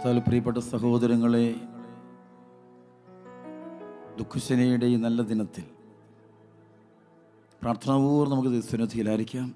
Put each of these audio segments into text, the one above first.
കർത്താവിൽ പ്രിയപ്പെട്ട സഹോദരങ്ങളെ ദുഃഖശനിയുടെ ഈ നല്ല ദിനത്തിൽ പ്രാർത്ഥനാപൂർവ്വം നമുക്ക് ദൈവസന്നിധിയിലായിരിക്കാം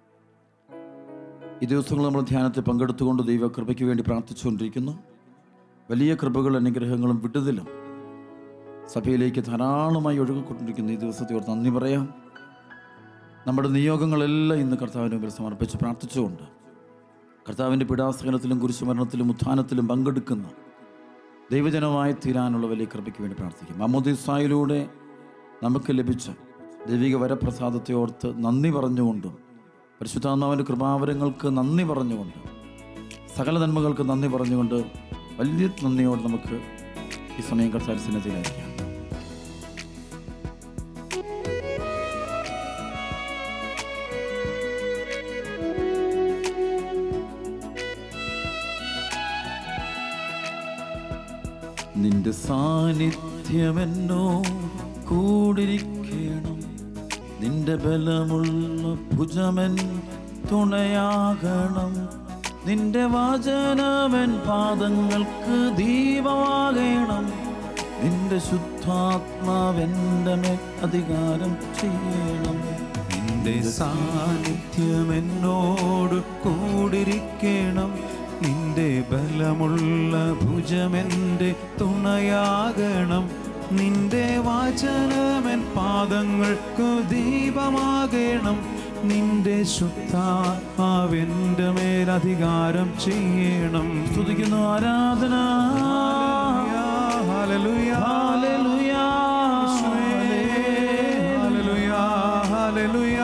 ഈ ദിവസങ്ങൾ നമ്മൾ ധ്യാനത്തിൽ പങ്കെടുത്തുകൊണ്ട് ദൈവകൃപയ്ക്ക് വേണ്ടി പ്രാർത്ഥിച്ചുകൊണ്ടിരിക്കുന്നു വലിയ കൃപകളും അനുഗ്രഹങ്ങളും വിടുതലും സഭയിലേക്ക് ധാരാളമായി ഒഴുകിക്കൊണ്ടിരിക്കുന്ന ഈ ദിവസത്തെ ഓർത്ത് നന്ദി പറയാം നമ്മുടെ നിയോഗങ്ങളെല്ലാം ഇന്ന് കർത്താവിന് മുമ്പിൽ സമർപ്പിച്ച് പ്രാർത്ഥിച്ചുകൊണ്ട് കർത്താവിൻ്റെ പിടാസകനത്തിലും കുരിശുമരണത്തിലും ഉത്ഥാനത്തിലും പങ്കെടുക്കുന്ന ദൈവജനമായി തീരാനുള്ള വലിയ കൃപയ്ക്ക് വേണ്ടി പ്രാർത്ഥിക്കും അമുദിസായിലൂടെ നമുക്ക് ലഭിച്ച ദൈവിക വരപ്രസാദത്തെ ഓർത്ത് നന്ദി പറഞ്ഞുകൊണ്ടും പരിശുദ്ധാത്മാവിൻ്റെ കൃപാവരങ്ങൾക്ക് നന്ദി പറഞ്ഞുകൊണ്ട് സകല നന്മകൾക്ക് നന്ദി പറഞ്ഞുകൊണ്ട് വലിയ നന്ദിയോട് നമുക്ക് ഈ സമയം കർത്താവ് സന്നദ്ധയിലായിരിക്കാം നിന്റെ സാന്നിധ്യമെന്നോ കൂടിരിക്കണം നിന്റെ ബലമുള്ള ഭുജമൻ തുണയാകണം നിന്റെ വാചനവൻ പാദങ്ങൾക്ക് ദീപമാകണം നിന്റെ ശുദ്ധാത്മാവെൻ്റെ മേൽ അധികാരം ചെയ്യണം നിന്റെ സാന്നിധ്യം എന്നോട് കൂടിരിക്കണം നിന്റെ ബലമുള്ള ഭുജമെന്റെ തുണയാകണം നിന്റെ വാചനമൻ പാദങ്ങൾക്കു ദീപമാകണം നിന്റെ ശുദ്ധാത്മാവെന്റെ മേലധികാരം ചെയ്യണം സ്തുതിക്കുന്നു ആരാധന hallelujah hallelujah hallelujah hallelujah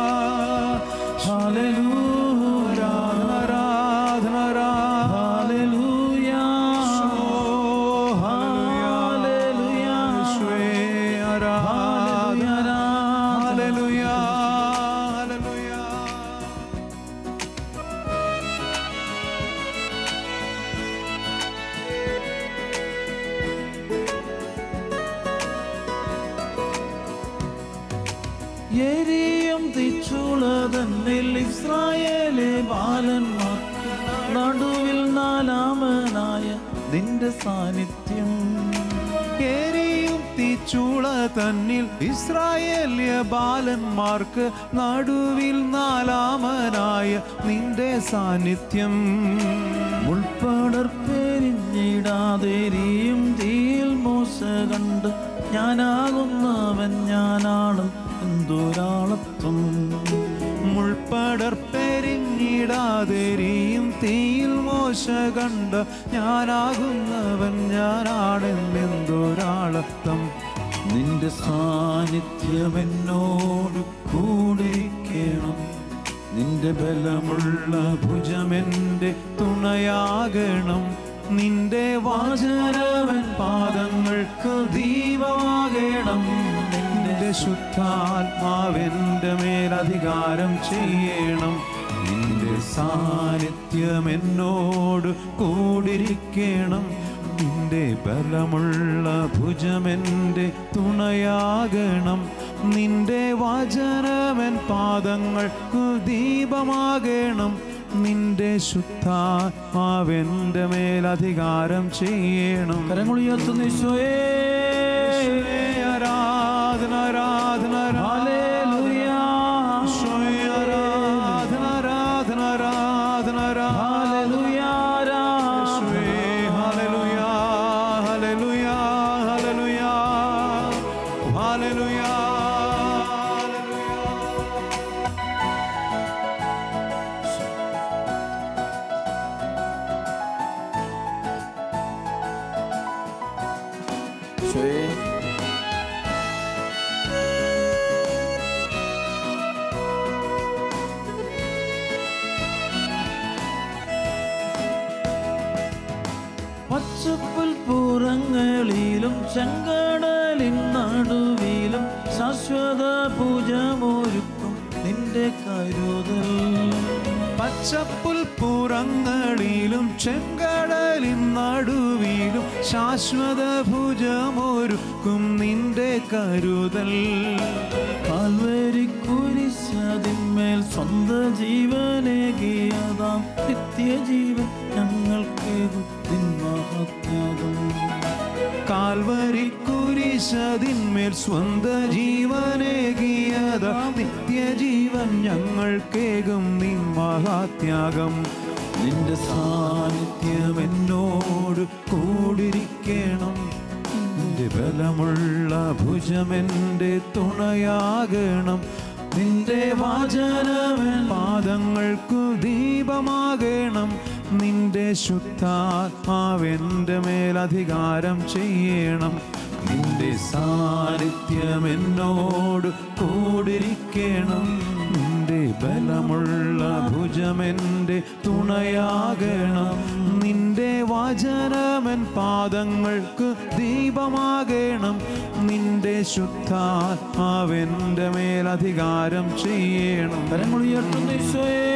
hallelujah ആരാധന ഹല്ലേലൂയ ഹല്ലേലൂയ എരിയും തിച്ചുളതന്നിൽ ഇസ്രായേലെ ബാലന്മാർക്ക് നടുവിൽ നാലാമനായ നിന്റെ സാന്നിധ്യം എരിയും തീച്ചൂള തന്നിൽ ഇസ്രായേല്യ ബാലന്മാർക്ക് നടുവിൽ നാലാമനായ നിന്റെ സാന്നിധ്യം ഉൾപ്പടർപ്പെരിഞ്ഞിടാതെരിയും തീയിൽ മോശ കണ്ട് ഞാനാകുന്നവൻ ഞാനാണ് എന്തൊരാളത്വം മുൾപ്പടർപ്പെരിഞ്ഞിടാതെരിയും തീയിൽ മോശ കണ്ട ഞാനാകുന്നവൻ ഞാനാണെന്നെന്തൊരാളത്തം നിന്റെ സാന്നിധ്യം എന്നോട് കൂടിയിരിക്കണം നിന്റെ ബലമുള്ള ഭുജമെന്റെ തുണയാകണം നിന്റെ വാചനവൻ പാദങ്ങൾക്ക് ദീപമാകണം നിന്റെ ശുദ്ധാത്മാവെന്റെ മേലധികാരം ചെയ്യണം നിന്റെ സാന്നിധ്യം എന്നോട് കൂടിരിക്കണം നിന്റെ ബലമുള്ള ഭുജമെന്റെ തുണയാകണം നിന്റെ വചനമൻ പാദങ്ങൾക്കു ദീപമാകണം നിന്റെ ശുദ്ധാത്മാവെന്റെ മേലധികാരം ചെയ്യണം കരങ്ങളുയർത്തുന്ന ഈശോയേ ആരാധന ആരാധന ഹല്ലേലൂയ. ഈശോയെ ആരാധന ആരാധന ആരാധന ആരാധന ഹല്ലേലൂയ, ആരാധന. ഈശോയെ ഹല്ലേലൂയ ഹല്ലേലൂയ ഹല്ലേലൂയ ഹല്ലേലൂയ ഈശോയേ പച്ചപ്പുൽ പുറങ്ങളിലും ചെങ്കടലിൻ നടുവിലും ശാശ്വത പൂജമൊരുക്കും നിന്റെ കരുതൽ പച്ചപ്പുൽ പുറങ്ങളിലും ചെങ്കടലിൻ നടുവിലും ശാശ്വത ഭുജമൊരുക്കും നിന്റെ കരുതൽ കാൽവരി കുരിശതിന്മേൽ സ്വന്ത ജീവനേകിയതാം നിത്യജീവൻ ഞങ്ങൾ ഞങ്ങൾക്കേകും നിൻ മഹത്യാഗം കാൽവരി കുരിശതിന്മേൽ സ്വന്ത ജീവനേകിയത നിത്യജീവൻ ഞങ്ങൾക്കേകും നിൻ മഹാത്യാഗം നിന്റെ സാന്നിധ്യം എന്നോട് കൂടിരിക്കണം നിന്റെ ബലമുള്ള ഭുജമെന്റെ തുണയാകണം നിന്റെ വാചനമൻ പാദങ്ങൾക്കു ദീപമാകണം നിന്റെ ശുദ്ധാത്മാവെന്റെ മേൽ അധികാരം ചെയ്യണം നിന്റെ സാന്നിധ്യം എന്നോട് കൂടിരിക്കണം നിന്റെ ബലമുള്ള ഭുജമെന്റെ തുണയാകണം നിന്റെ വചനമൻ പാദങ്ങൾക്ക് ദീപമാകണം നിന്റെ ശുദ്ധാത്മാവെന്റെ മേൽ അധികാരം ചെയ്യണം കരങ്ങളുയർത്തുന്ന ഈശോയേ.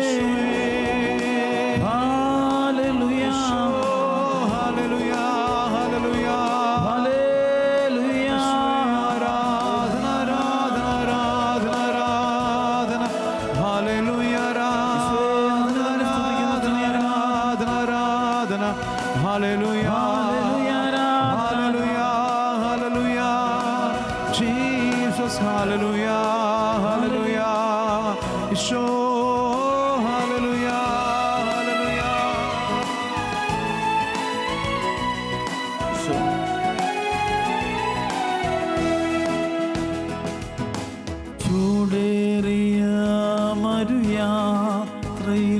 ഹല്ലേലൂയ. Hallelujah, hallelujah. ഹല്ലേലൂയ. ആരാധന, ആരാധന, ആരാധന, ആരാധന. ഹല്ലേലൂയ, ആരാധന, ആരാധന, ആരാധന, ആരാധന. Hallelujah, hallelujah, hallelujah, hallelujah. Jesus, hallelujah, hallelujah. ഈശോ, hallelujah, hallelujah. ഈശോ. ചൂടേറിയ മരുയാത്രയിൽ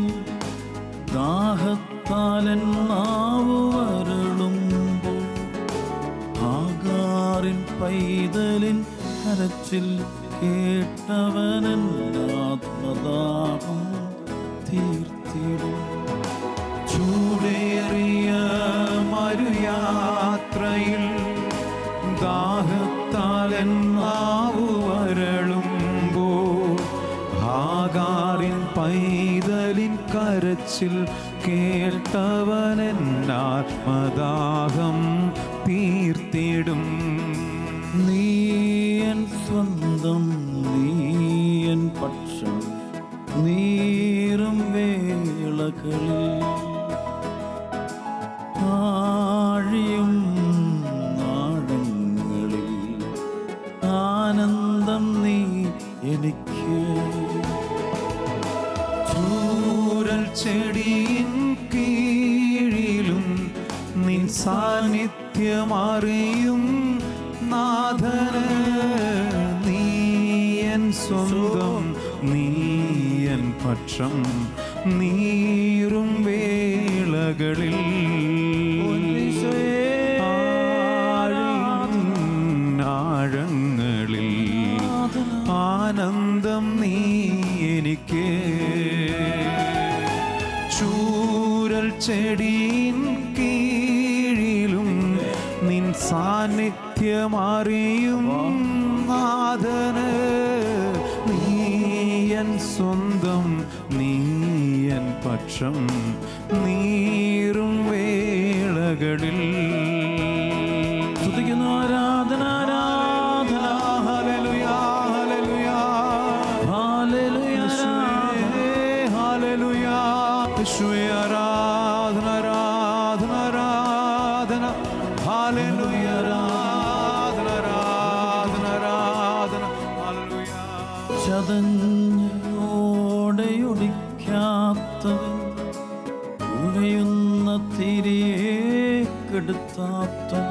ദാഹത്താലൻ നാവു വരളുമ്പോൾ ആകാറിൻ പൈതലിൻ കരച്ചിൽ കേട്ടവനൻ ആത്മദാഹം തീർത്തിടും ചൂടേറിയ മരുയാത്രയിൽ ദാഹത്താലൻ നാവു വരളുമ്പോൾ ആകാറിൻ പൈതലിൻ കരച്ചിൽ കേട്ടവനൻ ആത്മദാഹം തീർത്തിടും നീയൻ സ്വന്തം നീയൻ പക്ഷം നീറും വേളകളിൽ ആഴിയും നാടങ്ങളിൽ ആനന്ദം നീ എനിക്ക് ചൂരൽ ചെടിയിൻ കീഴിലും നിൻ സാന്നിധ്യമറിയും നാഥന് നീയൻ സ്വന്തം നീയൻ പക്ഷം നീറും വേളകളിൽ ആഴിൻ ആഴങ്ങളിൽ ആനന്ദം നീ എനിക്ക് ചൂരൽ ചെടിയിൻ കീഴിലും നിൻ സാന്നിധ്യമറിയും നാഥന് നീയൻ സ്വന്തം നീയൻ പക്ഷം നീറും വേളകളിൽ സ്തുതിക്കുന്നു ആരാധന ആരാധന ഹല്ലേലൂയ ഹല്ലേലൂയ ഹല്ലേലൂയ ഹല്ലേലൂയ യേശുവേ ആരാധന ആരാധന ആരാധന ഹല്ലേലൂയ ആരാധന ആരാധന ആരാധന ഹല്ലേലൂയ ചതഞ്ഞോടെയൊടിക്കാത്തവൻ ഉഴയുന്ന തിരിയെ കെടുത്താത്തവൻ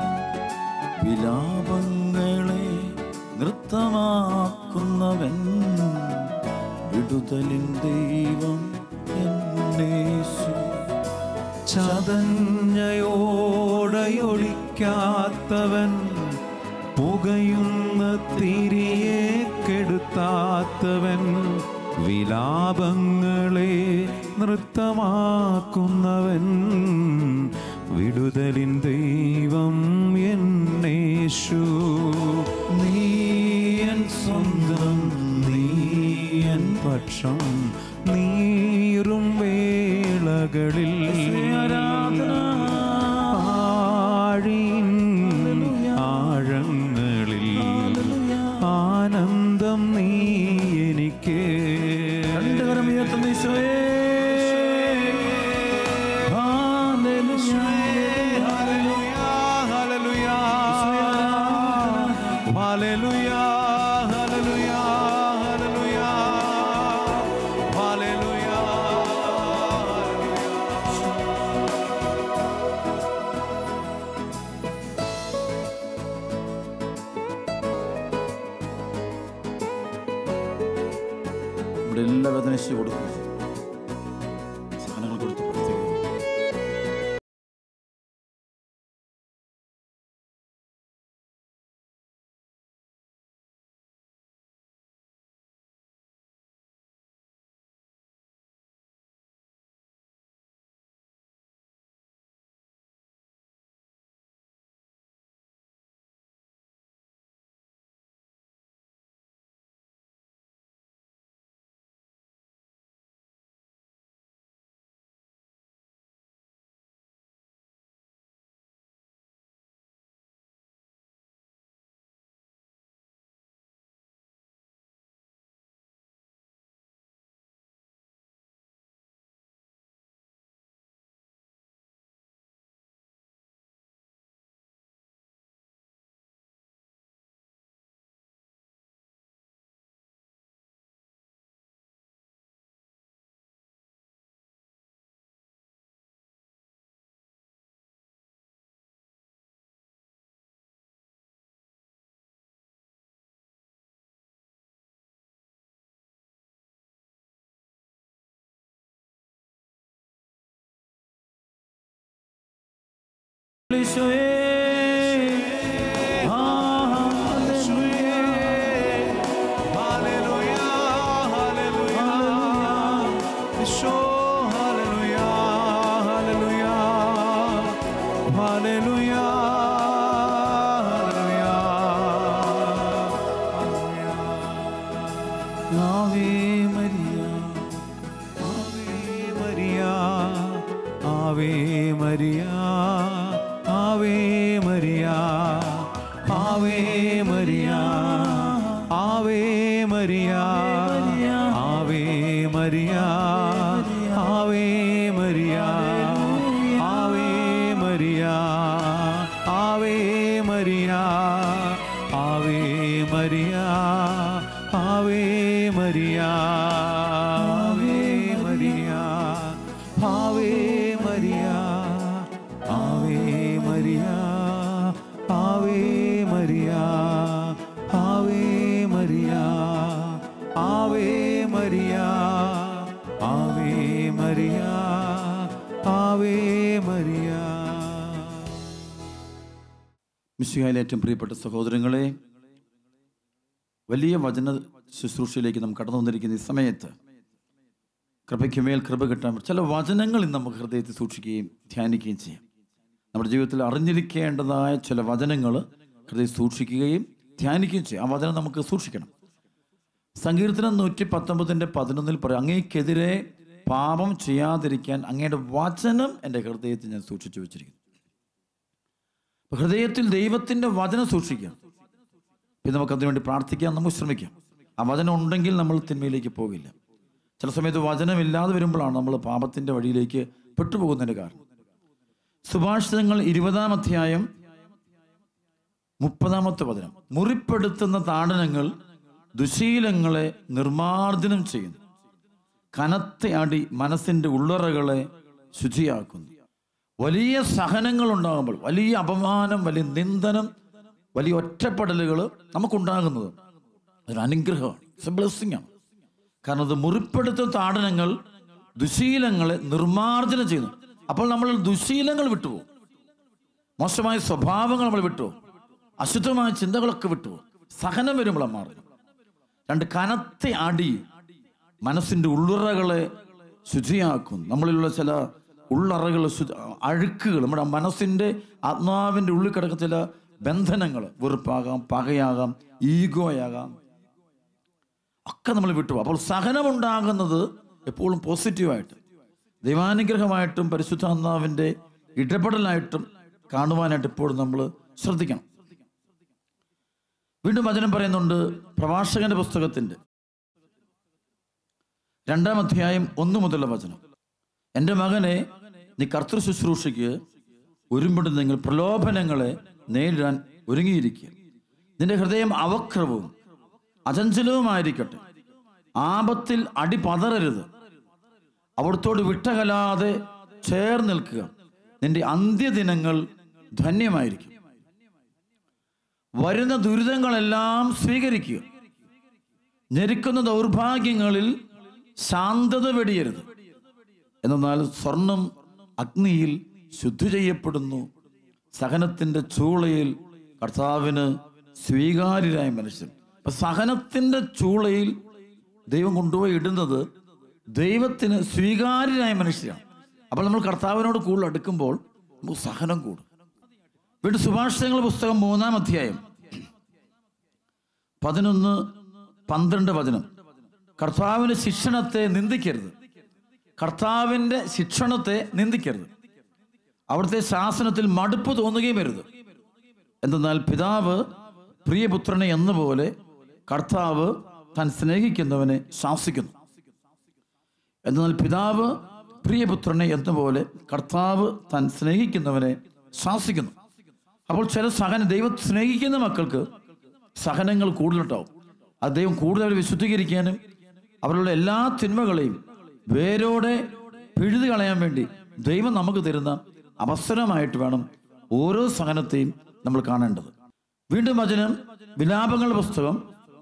വിലാപങ്ങളെ നൃത്തമാക്കുന്നവൻ വിടുതലിൻ ദൈവം എന്നേശു ചതഞ്ഞയോടയൊടിക്കാത്തവൻ പുകയുന്ന തിരിയെ കെടുത്താത്തവൻ വിലാപങ്ങളെ നൃത്തമാക്കുന്നവൻ വിടുതലിൻ ദൈവം എന്നേശു നീയൻ സ്വന്തം നീയൻ പക്ഷം നീറും വേളകളിൽ ആഴിൻ ആഴങ്ങളിൽ ആനന്ദം നീ എനിക്ക് രണ്ട് കരം ഉയർത്തുന്ന ഈശോയേ. ഹല്ലേലൂയ. വേദന യേശു കൊടുക്കും സഹനങ്ങൾ കൊടുത്ത് പ്രാർത്ഥിക്കുക ആവേ മരിയ ആവേ മരിയ ആവേ മരിയ ആവേ മരിയ ആവേ മരിയ ആവേ മരിയ ആവേ മരിയ ആവേ മരിയ ആവേ മരിയ ആവേ മരിയ ആവേ മരിയ ആവേ മരിയ ആവേ മരിയ ആവേ മരിയ ആവേ മരിയ ആവേ മരിയ ആവേ മരിയ ആവേ മരിയ ആവേ മരിയ മിശിഹായിലെ ഏറ്റവും പ്രിയപ്പെട്ട സഹോദരങ്ങളെ വലിയ വചന ശുശ്രൂഷയിലേക്ക് നാം കടന്നു വന്നിരിക്കുന്ന ഈ സമയത്ത് കൃപയ്ക്ക് മേൽ കൃപ കിട്ടാൻ ചില വചനങ്ങൾ ഇന്ന് നമുക്ക് ഹൃദയത്തിൽ സൂക്ഷിക്കുകയും ധ്യാനിക്കുകയും ചെയ്യാം നമ്മുടെ ജീവിതത്തിൽ അറിഞ്ഞിരിക്കേണ്ടതായ ചില വചനങ്ങൾ ഹൃദയം സൂക്ഷിക്കുകയും ധ്യാനിക്കുകയും ചെയ്യും ആ വചനം നമുക്ക് സൂക്ഷിക്കണം സങ്കീർത്തനം നൂറ്റി പത്തൊമ്പതിൻ്റെ പതിനൊന്നിൽ പറയും അങ്ങേക്കെതിരെ പാപം ചെയ്യാതിരിക്കാൻ അങ്ങയുടെ വചനം എൻ്റെ ഹൃദയത്തിൽ ഞാൻ സൂക്ഷിച്ചു വെച്ചിരിക്കുന്നു അപ്പൊ ഹൃദയത്തിൽ ദൈവത്തിന്റെ വചനം സൂക്ഷിക്കാം പിന്നെ നമുക്ക് അതിനുവേണ്ടി പ്രാർത്ഥിക്കാം നമുക്ക് ശ്രമിക്കാം ആ വചനം ഉണ്ടെങ്കിൽ നമ്മൾ തിന്മയിലേക്ക് പോകില്ല ചില സമയത്ത് വചനമില്ലാതെ വരുമ്പോഴാണ് നമ്മൾ പാപത്തിന്റെ വഴിയിലേക്ക് പെട്ടുപോകുന്നതിന്റെ കാരണം സുഭാഷിതങ്ങൾ ഇരുപതാം അധ്യായം മുപ്പതാമത്തെ വചനം മുറിപ്പെടുത്തുന്ന താടനങ്ങൾ ദുശീലങ്ങളെ നിർമാർജനം ചെയ്യുന്നു കനത്ത അടി മനസ്സിന്റെ ഉള്ളറകളെ ശുചിയാക്കുന്നു വലിയ സഹനങ്ങൾ ഉണ്ടാകുമ്പോൾ വലിയ അപമാനം വലിയ നിന്ദനം വലിയ ഒറ്റപ്പെടലുകൾ നമുക്കുണ്ടാകുന്നത് ഒരു അനുഗ്രഹമാണ് ഇറ്റ്സ് എ ബ്ലെസ്സിങ് ആണ് കാരണം അത് മുറിപ്പെടുത്തുന്ന താടനങ്ങൾ ദുശീലങ്ങളെ നിർമാർജനം ചെയ്യുന്നു അപ്പോൾ നമ്മൾ ദുശീലങ്ങൾ വിട്ടുപോകും മോശമായ സ്വഭാവങ്ങൾ നമ്മൾ വിട്ടുപോകും അശുദ്ധമായ ചിന്തകളൊക്കെ വിട്ടുപോകും സഹനം വരുമ്പോഴാണ് മാറുന്നത് രണ്ട് കനത്ത അടി മനസ്സിന്റെ ഉള്ളുറകളെ ശുചിയാക്കും നമ്മളിലുള്ള ചില ഉള്ളറകൾ ശുചി- അഴുക്കുകൾ നമ്മുടെ മനസ്സിന്റെ ആത്മാവിന്റെ ഉള്ളിൽ കിടക്കുന്ന ചില ബന്ധനങ്ങൾ വെറുപ്പാകാം പകയാകാം ഈഗോയാകാം ഒക്കെ നമ്മൾ വിട്ടുപോകും അപ്പോൾ സഹനമുണ്ടാകുന്നത് എപ്പോഴും പോസിറ്റീവായിട്ട് ദൈവാനുഗ്രഹമായിട്ടും പരിശുദ്ധാത്മാവിൻ്റെ ഇടപെടലായിട്ടും കാണുവാനായിട്ട് എപ്പോഴും നമ്മൾ ശ്രദ്ധിക്കണം വീണ്ടും വചനം പറയുന്നുണ്ട് പ്രഭാഷകന്റെ പുസ്തകത്തിന്റെ രണ്ടാം അധ്യായം ഒന്ന് മുതലുള്ള വചനം എൻ്റെ മകനെ നീ കർത്തൃ ശുശ്രൂഷയ്ക്ക് ഒരുമ്പെട്ട് നിങ്ങൾ പ്രലോഭനങ്ങളെ നേരിടാൻ ഒരുങ്ങിയിരിക്കുക നിന്റെ ഹൃദയം അവക്രവും അചഞ്ചലവുമായിരിക്കട്ടെ ആപത്തിൽ അടി പതറരുത് അവിടുത്തോട് വിട്ടകലാതെ ചേർന്ന് നിൽക്കുക നിന്റെ അന്ത്യദിനങ്ങൾ ധന്യമായിരിക്കും വരുന്ന ദുരിതങ്ങളെല്ലാം സ്വീകരിക്കുക ഞെരുക്കുന്ന ദൗർഭാഗ്യങ്ങളിൽ ശാന്തത വെടിയരുത് എന്നാൽ സ്വർണം അഗ്നിയിൽ ശുദ്ധി ചെയ്യപ്പെടുന്നു സഹനത്തിന്റെ ചൂളയിൽ കർത്താവിന് സ്വീകാര്യരായ മനുഷ്യൻ അപ്പൊ സഹനത്തിന്റെ ചൂളയിൽ ദൈവം കൊണ്ടുപോയി ഇടുന്നത് ദൈവത്തിന് സ്വീകാര്യരായ മനുഷ്യരാണ് അപ്പോൾ നമ്മൾ കർത്താവിനോട് കൂടുതൽ അടുക്കുമ്പോൾ നമുക്ക് സഹനം കൂടും വീണ്ടും സുഭാഷിതങ്ങൾ പുസ്തകം മൂന്നാം അധ്യായം പതിനൊന്ന് പന്ത്രണ്ട് വചനം കർത്താവിന്റെ ശിക്ഷണത്തെ നിന്ദിക്കരുത് കർത്താവിന്റെ ശിക്ഷണത്തെ നിന്ദിക്കരുത് അവിടുത്തെ ശാസനത്തിൽ മടുപ്പ് തോന്നുകയും വരുത് എന്തെന്നാൽ പിതാവ് പ്രിയപുത്രനെ എന്ന പോലെ കർത്താവ് താൻ സ്നേഹിക്കുന്നവനെ ശാസിക്കുന്നു എന്നാൽ പിതാവ് പ്രിയപുത്രനെ എന്ന പോലെ കർത്താവ് താൻ സ്നേഹിക്കുന്നവനെ ശാസിക്കുന്നു അപ്പോൾ ചില സഹന ദൈവം സ്നേഹിക്കുന്ന മക്കൾക്ക് സഹനങ്ങൾ കൂടുതലുണ്ടാവും അത് ദൈവം കൂടുതൽ അവരെ വിശുദ്ധീകരിക്കാനും അവരുടെ എല്ലാ തിന്മകളെയും വേരോടെ പിഴുതു കളയാൻ വേണ്ടി ദൈവം നമുക്ക് തരുന്ന അവസരമായിട്ട് വേണം ഓരോ സഹനത്തെയും നമ്മൾ കാണേണ്ടത് വീണ്ടും വചനം വിലാപങ്ങളുടെ പുസ്തകം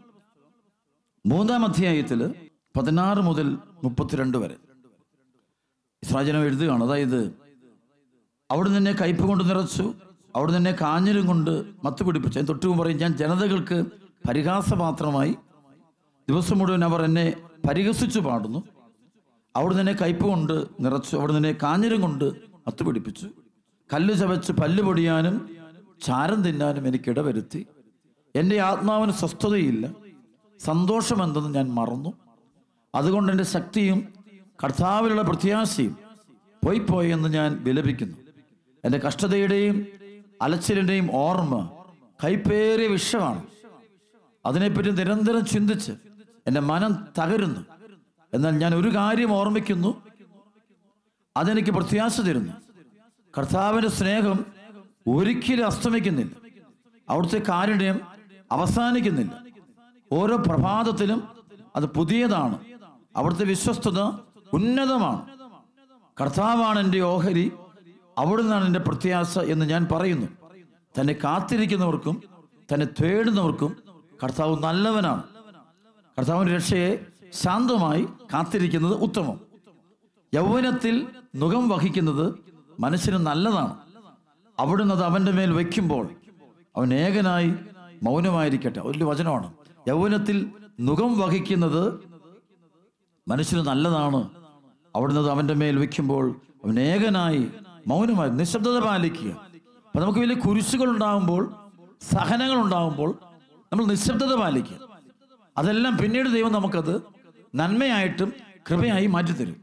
മൂന്നാം അധ്യായത്തില് പതിനാറ് മുതൽ മുപ്പത്തിരണ്ട് വരെ ഇസ്രാജനം എഴുതുകയാണ് അതായത് അവിടെ നിന്നെ കയ്പ് കൊണ്ട് നിറച്ചു അവിടെ നിന്നെ കാഞ്ഞിലും കൊണ്ട് മത്ത് പിടിപ്പിച്ചു ഞാൻ തൊട്ടു മുമ്പ് പറയും ഞാൻ ജനതകൾക്ക് പരിഹാസപാത്രമായി ദിവസം മുഴുവൻ അവർ എന്നെ പരിഹസിച്ചു പാടുന്നു അവിടെ നിന്നെ കയ്പ് കൊണ്ട് നിറച്ചു അവിടെ നിന്നെ കാഞ്ഞിലും കൊണ്ട് മത്ത് പിടിപ്പിച്ചു കല്ല് ചവച്ച് പല്ല് പൊടിയാനും ചാരം തിന്നാനും എനിക്ക് ഇടവരുത്തി എൻ്റെ ആത്മാവിന് സ്വസ്ഥതയില്ല സന്തോഷമെന്തെന്ന് ഞാൻ മറന്നു അതുകൊണ്ട് എൻ്റെ ശക്തിയും കർത്താവിലുള്ള പ്രത്യാശയും പോയി പോയി എന്ന് ഞാൻ വിലപിക്കുന്നു എൻ്റെ കഷ്ടതയുടെയും അലച്ചിലിൻ്റെയും ഓർമ്മ കൈപ്പേറിയ വിഷമാണ് അതിനെപ്പറ്റി നിരന്തരം ചിന്തിച്ച് എൻ്റെ മനം തകരുന്നു എന്നാൽ ഞാൻ ഒരു കാര്യം ഓർമ്മിക്കുന്നു അതെനിക്ക് പ്രത്യാശ തരുന്നു കർത്താവിൻ്റെ സ്നേഹം ഒരിക്കലും അസ്തമിക്കുന്നില്ല അവിടുത്തെ കാരുണ്യം അവസാനിക്കുന്നില്ല ഓരോ പ്രഭാതത്തിലും അത് പുതിയതാണ് അവിടുത്തെ വിശ്വസ്തത ഉന്നതമാണ് കർത്താവാണ് എൻ്റെ ഓഹരി അവിടുന്നാണ് എൻ്റെ പ്രത്യാശ എന്ന് ഞാൻ പറയുന്നു തന്നെ കാത്തിരിക്കുന്നവർക്കും തന്നെ തേടുന്നവർക്കും കർത്താവ് നല്ലവനാണ് കർത്താവിൻ്റെ രക്ഷയെ ശാന്തമായി കാത്തിരിക്കുന്നത് ഉത്തമം യൗവനത്തിൽ മുഖം വഹിക്കുന്നത് മനുഷ്യന് നല്ലതാണ് അവിടുന്ന് അത് അവൻ്റെ മേൽ വയ്ക്കുമ്പോൾ അവൻ ഏകനായി മൗനമായിരിക്കട്ടെ ഒരു വചനമാണ് യൗവനത്തിൽ മുഖം വഹിക്കുന്നത് മനുഷ്യന് നല്ലതാണ് അവിടുന്ന് അത് അവൻ്റെ മേൽ വെക്കുമ്പോൾ അവൻ ഏകനായി മൗനമായി നിശബ്ദത പാലിക്കുക അപ്പൊ നമുക്ക് വലിയ കുരിശുകൾ ഉണ്ടാകുമ്പോൾ സഹനങ്ങൾ ഉണ്ടാകുമ്പോൾ നമ്മൾ നിശബ്ദത പാലിക്കുക അതെല്ലാം പിന്നീട് ദൈവം നമുക്കത് നന്മയായിട്ടും കൃപയായി മാറ്റിത്തരും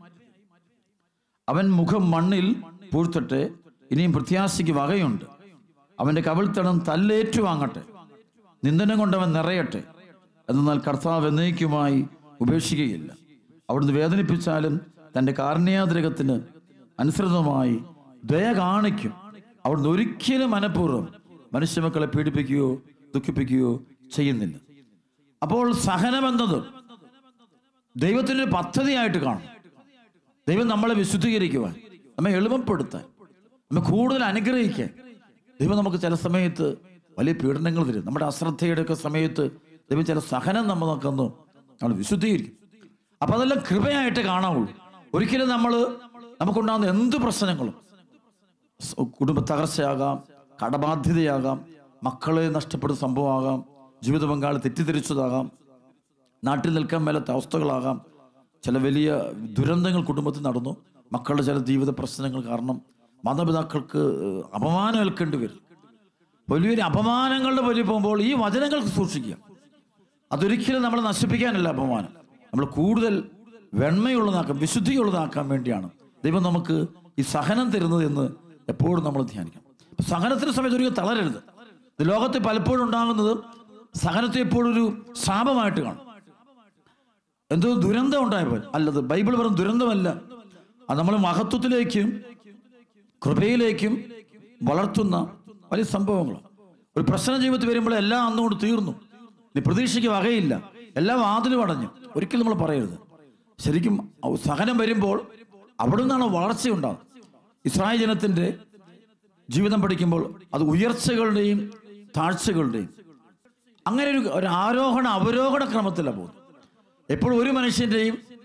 അവൻ മുഖം മണ്ണിൽ പൂഴ്ത്തട്ടെ ഇനിയും പ്രത്യാശയ്ക്ക് വകയുണ്ട് അവന്റെ കവിൾത്തടം തല്ലേറ്റു വാങ്ങട്ടെ നിന്ദനം കൊണ്ടവൻ നിറയട്ടെ എന്നാൽ കർത്താവ് എന്നേക്കുമായി ഉപേക്ഷിക്കുകയില്ല അവിടുന്ന് വേദനിപ്പിച്ചാലും തൻ്റെ കാരുണ്യാതിരകത്തിന് അനുസൃതമായി ദയ കാണിക്കും അവിടുന്ന് ഒരിക്കലും മനഃപൂർവ്വം മനുഷ്യമക്കളെ പീഡിപ്പിക്കുകയോ ദുഃഖിപ്പിക്കുകയോ ചെയ്യുന്നില്ല അപ്പോൾ സഹനമെന്നത് ദൈവത്തിൻ്റെ ഒരു പദ്ധതിയായിട്ട് കാണും ദൈവം നമ്മളെ വിശുദ്ധീകരിക്കുവാൻ നമ്മെ എളുപ്പപ്പെടുത്താൻ നമ്മെ കൂടുതൽ അനുഗ്രഹിക്കാൻ ദൈവം നമുക്ക് ചില സമയത്ത് വലിയ പീഡനങ്ങൾ തരും നമ്മുടെ അശ്രദ്ധയുടെ ഒക്കെ സമയത്ത് ദൈവം ചില സഹനം നമ്മൾ നോക്കുന്നു നമ്മൾ വിശുദ്ധീകരിക്കും അപ്പൊ അതെല്ലാം കൃപയായിട്ട് കാണാവുള്ളൂ ഒരിക്കലും നമ്മൾ നമുക്കുണ്ടാകുന്ന എന്ത് പ്രശ്നങ്ങളും സ് കുടുംബ തകർച്ചയാകാം കടബാധ്യതയാകാം മക്കളെ നഷ്ടപ്പെടുന്ന സംഭവമാകാം ജീവിത പങ്കാളി തെറ്റിദ്ധരിച്ചതാകാം നാട്ടിൽ നിൽക്കാൻ മേലാത്ത അവസ്ഥകളാകാം ചില വലിയ ദുരന്തങ്ങൾ കുടുംബത്തിൽ നടന്നു മക്കളുടെ ചില ജീവിത പ്രശ്നങ്ങൾ കാരണം മാതാപിതാക്കൾക്ക് ഏഹ്, അപമാനം ഏൽക്കേണ്ടി വരും വലിയൊരു അപമാനങ്ങളുടെ വലിയ പോകുമ്പോൾ ഈ വചനങ്ങൾക്ക് സൂക്ഷിക്കുക അതൊരിക്കലും നമ്മളെ നശിപ്പിക്കാനല്ല അപമാനം നമ്മൾ കൂടുതൽ വെണ്മയുള്ളതാക്കാൻ വിശുദ്ധിയുള്ളതാക്കാൻ വേണ്ടിയാണ് ദൈവം നമുക്ക് ഈ സഹനം തരുന്നത് എന്ന് എപ്പോഴും നമ്മൾ ധ്യാനിക്കണം അപ്പൊ സഹനത്തിന് സമയത്ത് ഒരിക്കലും തളരരുത് ഇത് ലോകത്തെ പലപ്പോഴും ഉണ്ടാകുന്നത് സഹനത്തെ എപ്പോഴും ഒരു ശാപമായിട്ട് കാണും എന്തോ ദുരന്തം ഉണ്ടായപ്പോൾ അല്ലത് ബൈബിൾ വെറും ദുരന്തമല്ല അത് നമ്മൾ മഹത്വത്തിലേക്കും കൃപയിലേക്കും വളർത്തുന്ന വലിയ സംഭവങ്ങളാണ് ഒരു പ്രശ്ന ജീവിതത്തിൽ വരുമ്പോൾ എല്ലാം അന്നുകൊണ്ട് തീർന്നു ഇനി പ്രതീക്ഷയ്ക്ക് വകയില്ല എല്ലാ വാതിലും അടഞ്ഞു ഒരിക്കലും നമ്മൾ പറയരുത് ശരിക്കും ഔ- സഹനം വരുമ്പോൾ അവിടെ നിന്നാണ് വളർച്ചയുണ്ടാകുന്നത് ഇസ്രായേൽ ജനത്തിന്റെ ജീവിതം പഠിക്കുമ്പോൾ അത് ഉയർച്ചകളുടെയും താഴ്ചകളുടെയും അങ്ങനെ ഒരു ഒരു ആരോഹണ അവരോഹണ ക്രമത്തിലാണ് പോകുന്നത് എപ്പോഴും ഒരു മനുഷ്യന്റെയും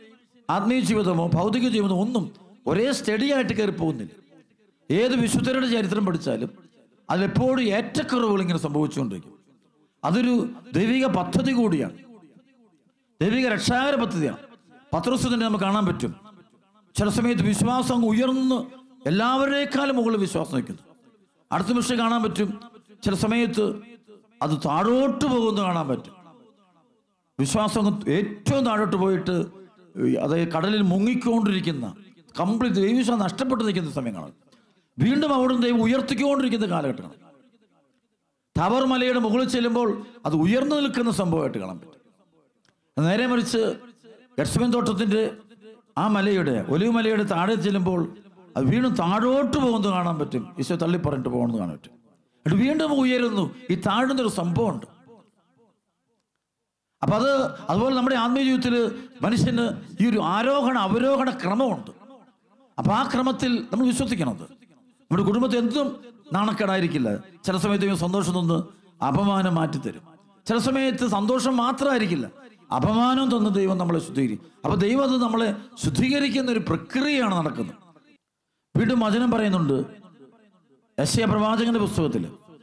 ആത്മീയ ജീവിതമോ ഭൗതിക ജീവിതമോ ഒന്നും ഒരേ സ്റ്റഡി ആയിട്ട് കയറി പോകുന്നില്ല ഏത് വിശുദ്ധരുടെ ചരിത്രം പഠിച്ചാലും അതിലെപ്പോഴും ഏറ്റക്കുറവുകൾ ഇങ്ങനെ സംഭവിച്ചുകൊണ്ടിരിക്കും അതൊരു ദൈവിക പദ്ധതി കൂടിയാണ് ദൈവിക രക്ഷാകര പദ്ധതിയാണ് പത്രോസിനെ നമുക്ക് കാണാൻ പറ്റും ചില സമയത്ത് വിശ്വാസം അങ്ങ് ഉയർന്ന് എല്ലാവരേക്കാളും മുകളിൽ വിശ്വാസം നിൽക്കുന്നു അടുത്ത നിമിഷം കാണാൻ പറ്റും ചില സമയത്ത് അത് താഴോട്ട് പോകുന്നത് കാണാൻ പറ്റും വിശ്വാസം അങ്ങ് ഏറ്റവും താഴോട്ട് പോയിട്ട് അത് കടലിൽ മുങ്ങിക്കൊണ്ടിരിക്കുന്ന കംപ്ലീറ്റ് ദൈവവിശ്വാസം നഷ്ടപ്പെട്ട് നിൽക്കുന്ന സമയങ്ങളാണ് വീണ്ടും അവിടുന്ന് ദൈവം ഉയർത്തിക്കൊണ്ടിരിക്കുന്ന കാലഘട്ടമാണ് ടവർ മലയുടെ മുകളിൽ ചെല്ലുമ്പോൾ അത് ഉയർന്നു നിൽക്കുന്ന സംഭവമായിട്ട് കാണാൻ പറ്റും നേരെ മറിച്ച് ഗഡ്സ്മൻ തോട്ടത്തിന്റെ ആ മലയുടെ ഒലിവ് മലയുടെ താഴെ ചെല്ലുമ്പോൾ അത് വീണ്ടും താഴോട്ട് പോകുന്നത് കാണാൻ പറ്റും ഈശോ തള്ളി പറഞ്ഞിട്ട് പോകുന്നത് കാണാൻ പറ്റും എന്നിട്ട് വീണ്ടും ഉയരുന്നു ഈ താഴുന്നൊരു സംഭവമുണ്ട് അപ്പൊ അത് അതുപോലെ നമ്മുടെ ആത്മീയ ജീവിതത്തിൽ മനുഷ്യന് ഈ ഒരു ആരോഹണ അവരോഹണ ക്രമമുണ്ട് അപ്പൊ ആ ക്രമത്തിൽ നമ്മൾ വിശ്വസിക്കണത് നമ്മുടെ കുടുംബത്തിൽ എന്തും നാണക്കേടായിരിക്കില്ല ചില സമയത്ത് ദൈവം സന്തോഷം തന്ന് അപമാനം മാറ്റിത്തരും ചില സമയത്ത് സന്തോഷം മാത്രമായിരിക്കില്ല അപമാനം തന്ന് ദൈവം നമ്മളെ ശുദ്ധീകരിക്കും അപ്പൊ ദൈവം അത് നമ്മളെ ശുദ്ധീകരിക്കുന്ന ഒരു പ്രക്രിയയാണ് നടക്കുന്നത് വീണ്ടും വചനം പറയുന്നുണ്ട് എസ് പ്രവാചകന്റെ പുസ്തകത്തിൽ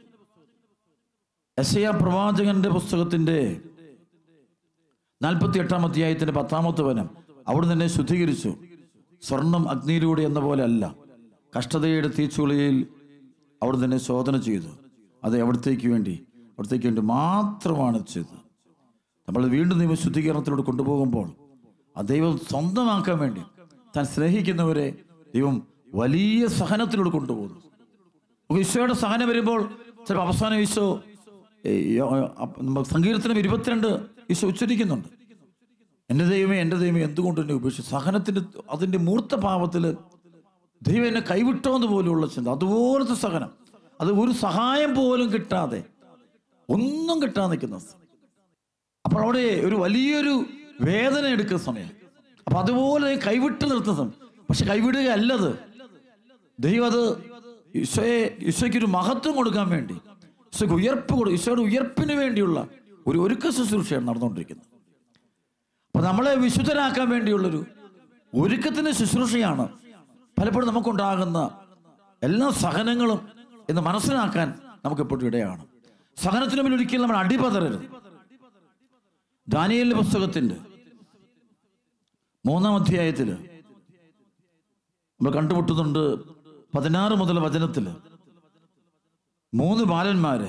എസ് പ്രവാചകന്റെ പുസ്തകത്തിന്റെ നാൽപ്പത്തി എട്ടാം അധ്യായത്തിന്റെ പത്താമത്തെ വനം അവിടെ തന്നെ ശുദ്ധീകരിച്ചു സ്വർണം അഗ്നിയിലൂടെ എന്ന പോലെ അല്ല കഷ്ടതയുടെ തീച്ചുളിയിൽ അവിടെ തന്നെ ശോധന ചെയ്തു അത് എവിടത്തേക്ക് വേണ്ടി അവിടത്തേക്ക് വേണ്ടി മാത്രമാണ് ചെയ്തത് നമ്മൾ വീണ്ടും ദൈവം ശുദ്ധീകരണത്തിലൂടെ കൊണ്ടുപോകുമ്പോൾ ആ ദൈവം സ്വന്തമാക്കാൻ വേണ്ടി താൻ സ്നേഹിക്കുന്നവരെ ദൈവം വലിയ സഹനത്തിലൂടെ കൊണ്ടുപോകുന്നു നമുക്ക് ഈശോയുടെ സഹനം വരുമ്പോൾ ചിലപ്പോൾ അവസാനം ഈശോ ഏ, യോ- അപ്പ- നമുക്ക് സങ്കീർത്തനം ഇരുപത്തിരണ്ട് ഈശോ ഉച്ചരിക്കുന്നുണ്ട് എൻ്റെ ദൈവമേ എൻ്റെ ദൈവമേ എന്തുകൊണ്ട് എന്നെ ഉപേക്ഷിച്ചു സഹനത്തിന്റെ അതിന്റെ മൂർത്ത ഭാവത്തിൽ ദൈവം എന്നെ കൈവിട്ടോന്ന് പോലെയുള്ള ചിന്ത അതുപോലത്തെ സഹനം അത് ഒരു സഹായം പോലും കിട്ടാതെ ഒന്നും കിട്ടാതെ നിൽക്കുന്ന അവസ്ഥ. അപ്പോൾ അവിടെ ഒരു വലിയൊരു വേദന എടുക്കുന്ന സമയം അപ്പൊ അതുപോലെ കൈവിട്ട് നിർത്തുന്ന സമയം പക്ഷെ കൈവിടുക അല്ലത് ദൈവം അത് ഈശോയെ ഈശോയ്ക്ക് ഒരു മഹത്വം കൊടുക്കാൻ വേണ്ടി ഈശോയ്ക്ക് ഉയർപ്പ് കൊടു ഈശോയുടെ ഉയർപ്പിന് വേണ്ടിയുള്ള ഒരു ഒരുക്ക ശുശ്രൂഷയാണ് നടന്നുകൊണ്ടിരിക്കുന്നത് അപ്പൊ നമ്മളെ വിശുദ്ധരാക്കാൻ വേണ്ടിയുള്ളൊരു ഒരുക്കത്തിന്റെ ശുശ്രൂഷയാണ് പലപ്പോഴും നമുക്കുണ്ടാകുന്ന എല്ലാ സഹനങ്ങളും എന്ന് മനസ്സിലാക്കാൻ നമുക്ക് എപ്പോഴും ഇടയാണ് സഹനത്തിന് മുന്നിൽ ഒരിക്കലും നമ്മൾ അടിപതരരുത് ദാനിയലിന്റെ പുസ്തകത്തിന്റെ മൂന്നാം അധ്യായത്തില് നമ്മൾ കണ്ടുമുട്ടുന്നുണ്ട് പതിനാറ് മുതൽ വചനത്തില് മൂന്ന് ബാലന്മാരെ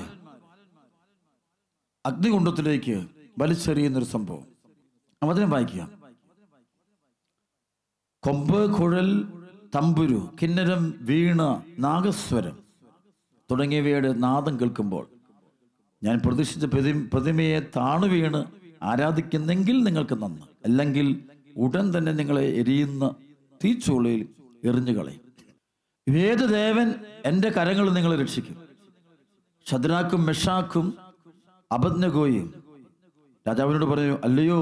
അഗ്നികുണ്ഡത്തിലേക്ക് വലിച്ചെറിയുന്നൊരു സംഭവം വചനം വായിക്കുക കൊമ്പ് കുഴൽ തമ്പുരു കിന്നരം വീണ നാഗസ്വരം തുടങ്ങിയവയുടെ നാദം കേൾക്കുമ്പോൾ ഞാൻ പ്രതീക്ഷിച്ച പ്രതി പ്രതിമയെ താണു വീണ് ആരാധിക്കുന്നെങ്കിൽ നിങ്ങൾക്ക് നന്ന് അല്ലെങ്കിൽ ഉടൻ തന്നെ നിങ്ങളെ എരിയുന്ന തീച്ചൂളയിൽ എറിഞ്ഞു കളയും ഏത് ദേവൻ എൻ്റെ കരങ്ങൾ നിങ്ങളെ രക്ഷിക്കും ഷദ്രാക്കും മെഷാക്കും അബദ്നഗോയും രാജാവിനോട് പറഞ്ഞു അല്ലയോ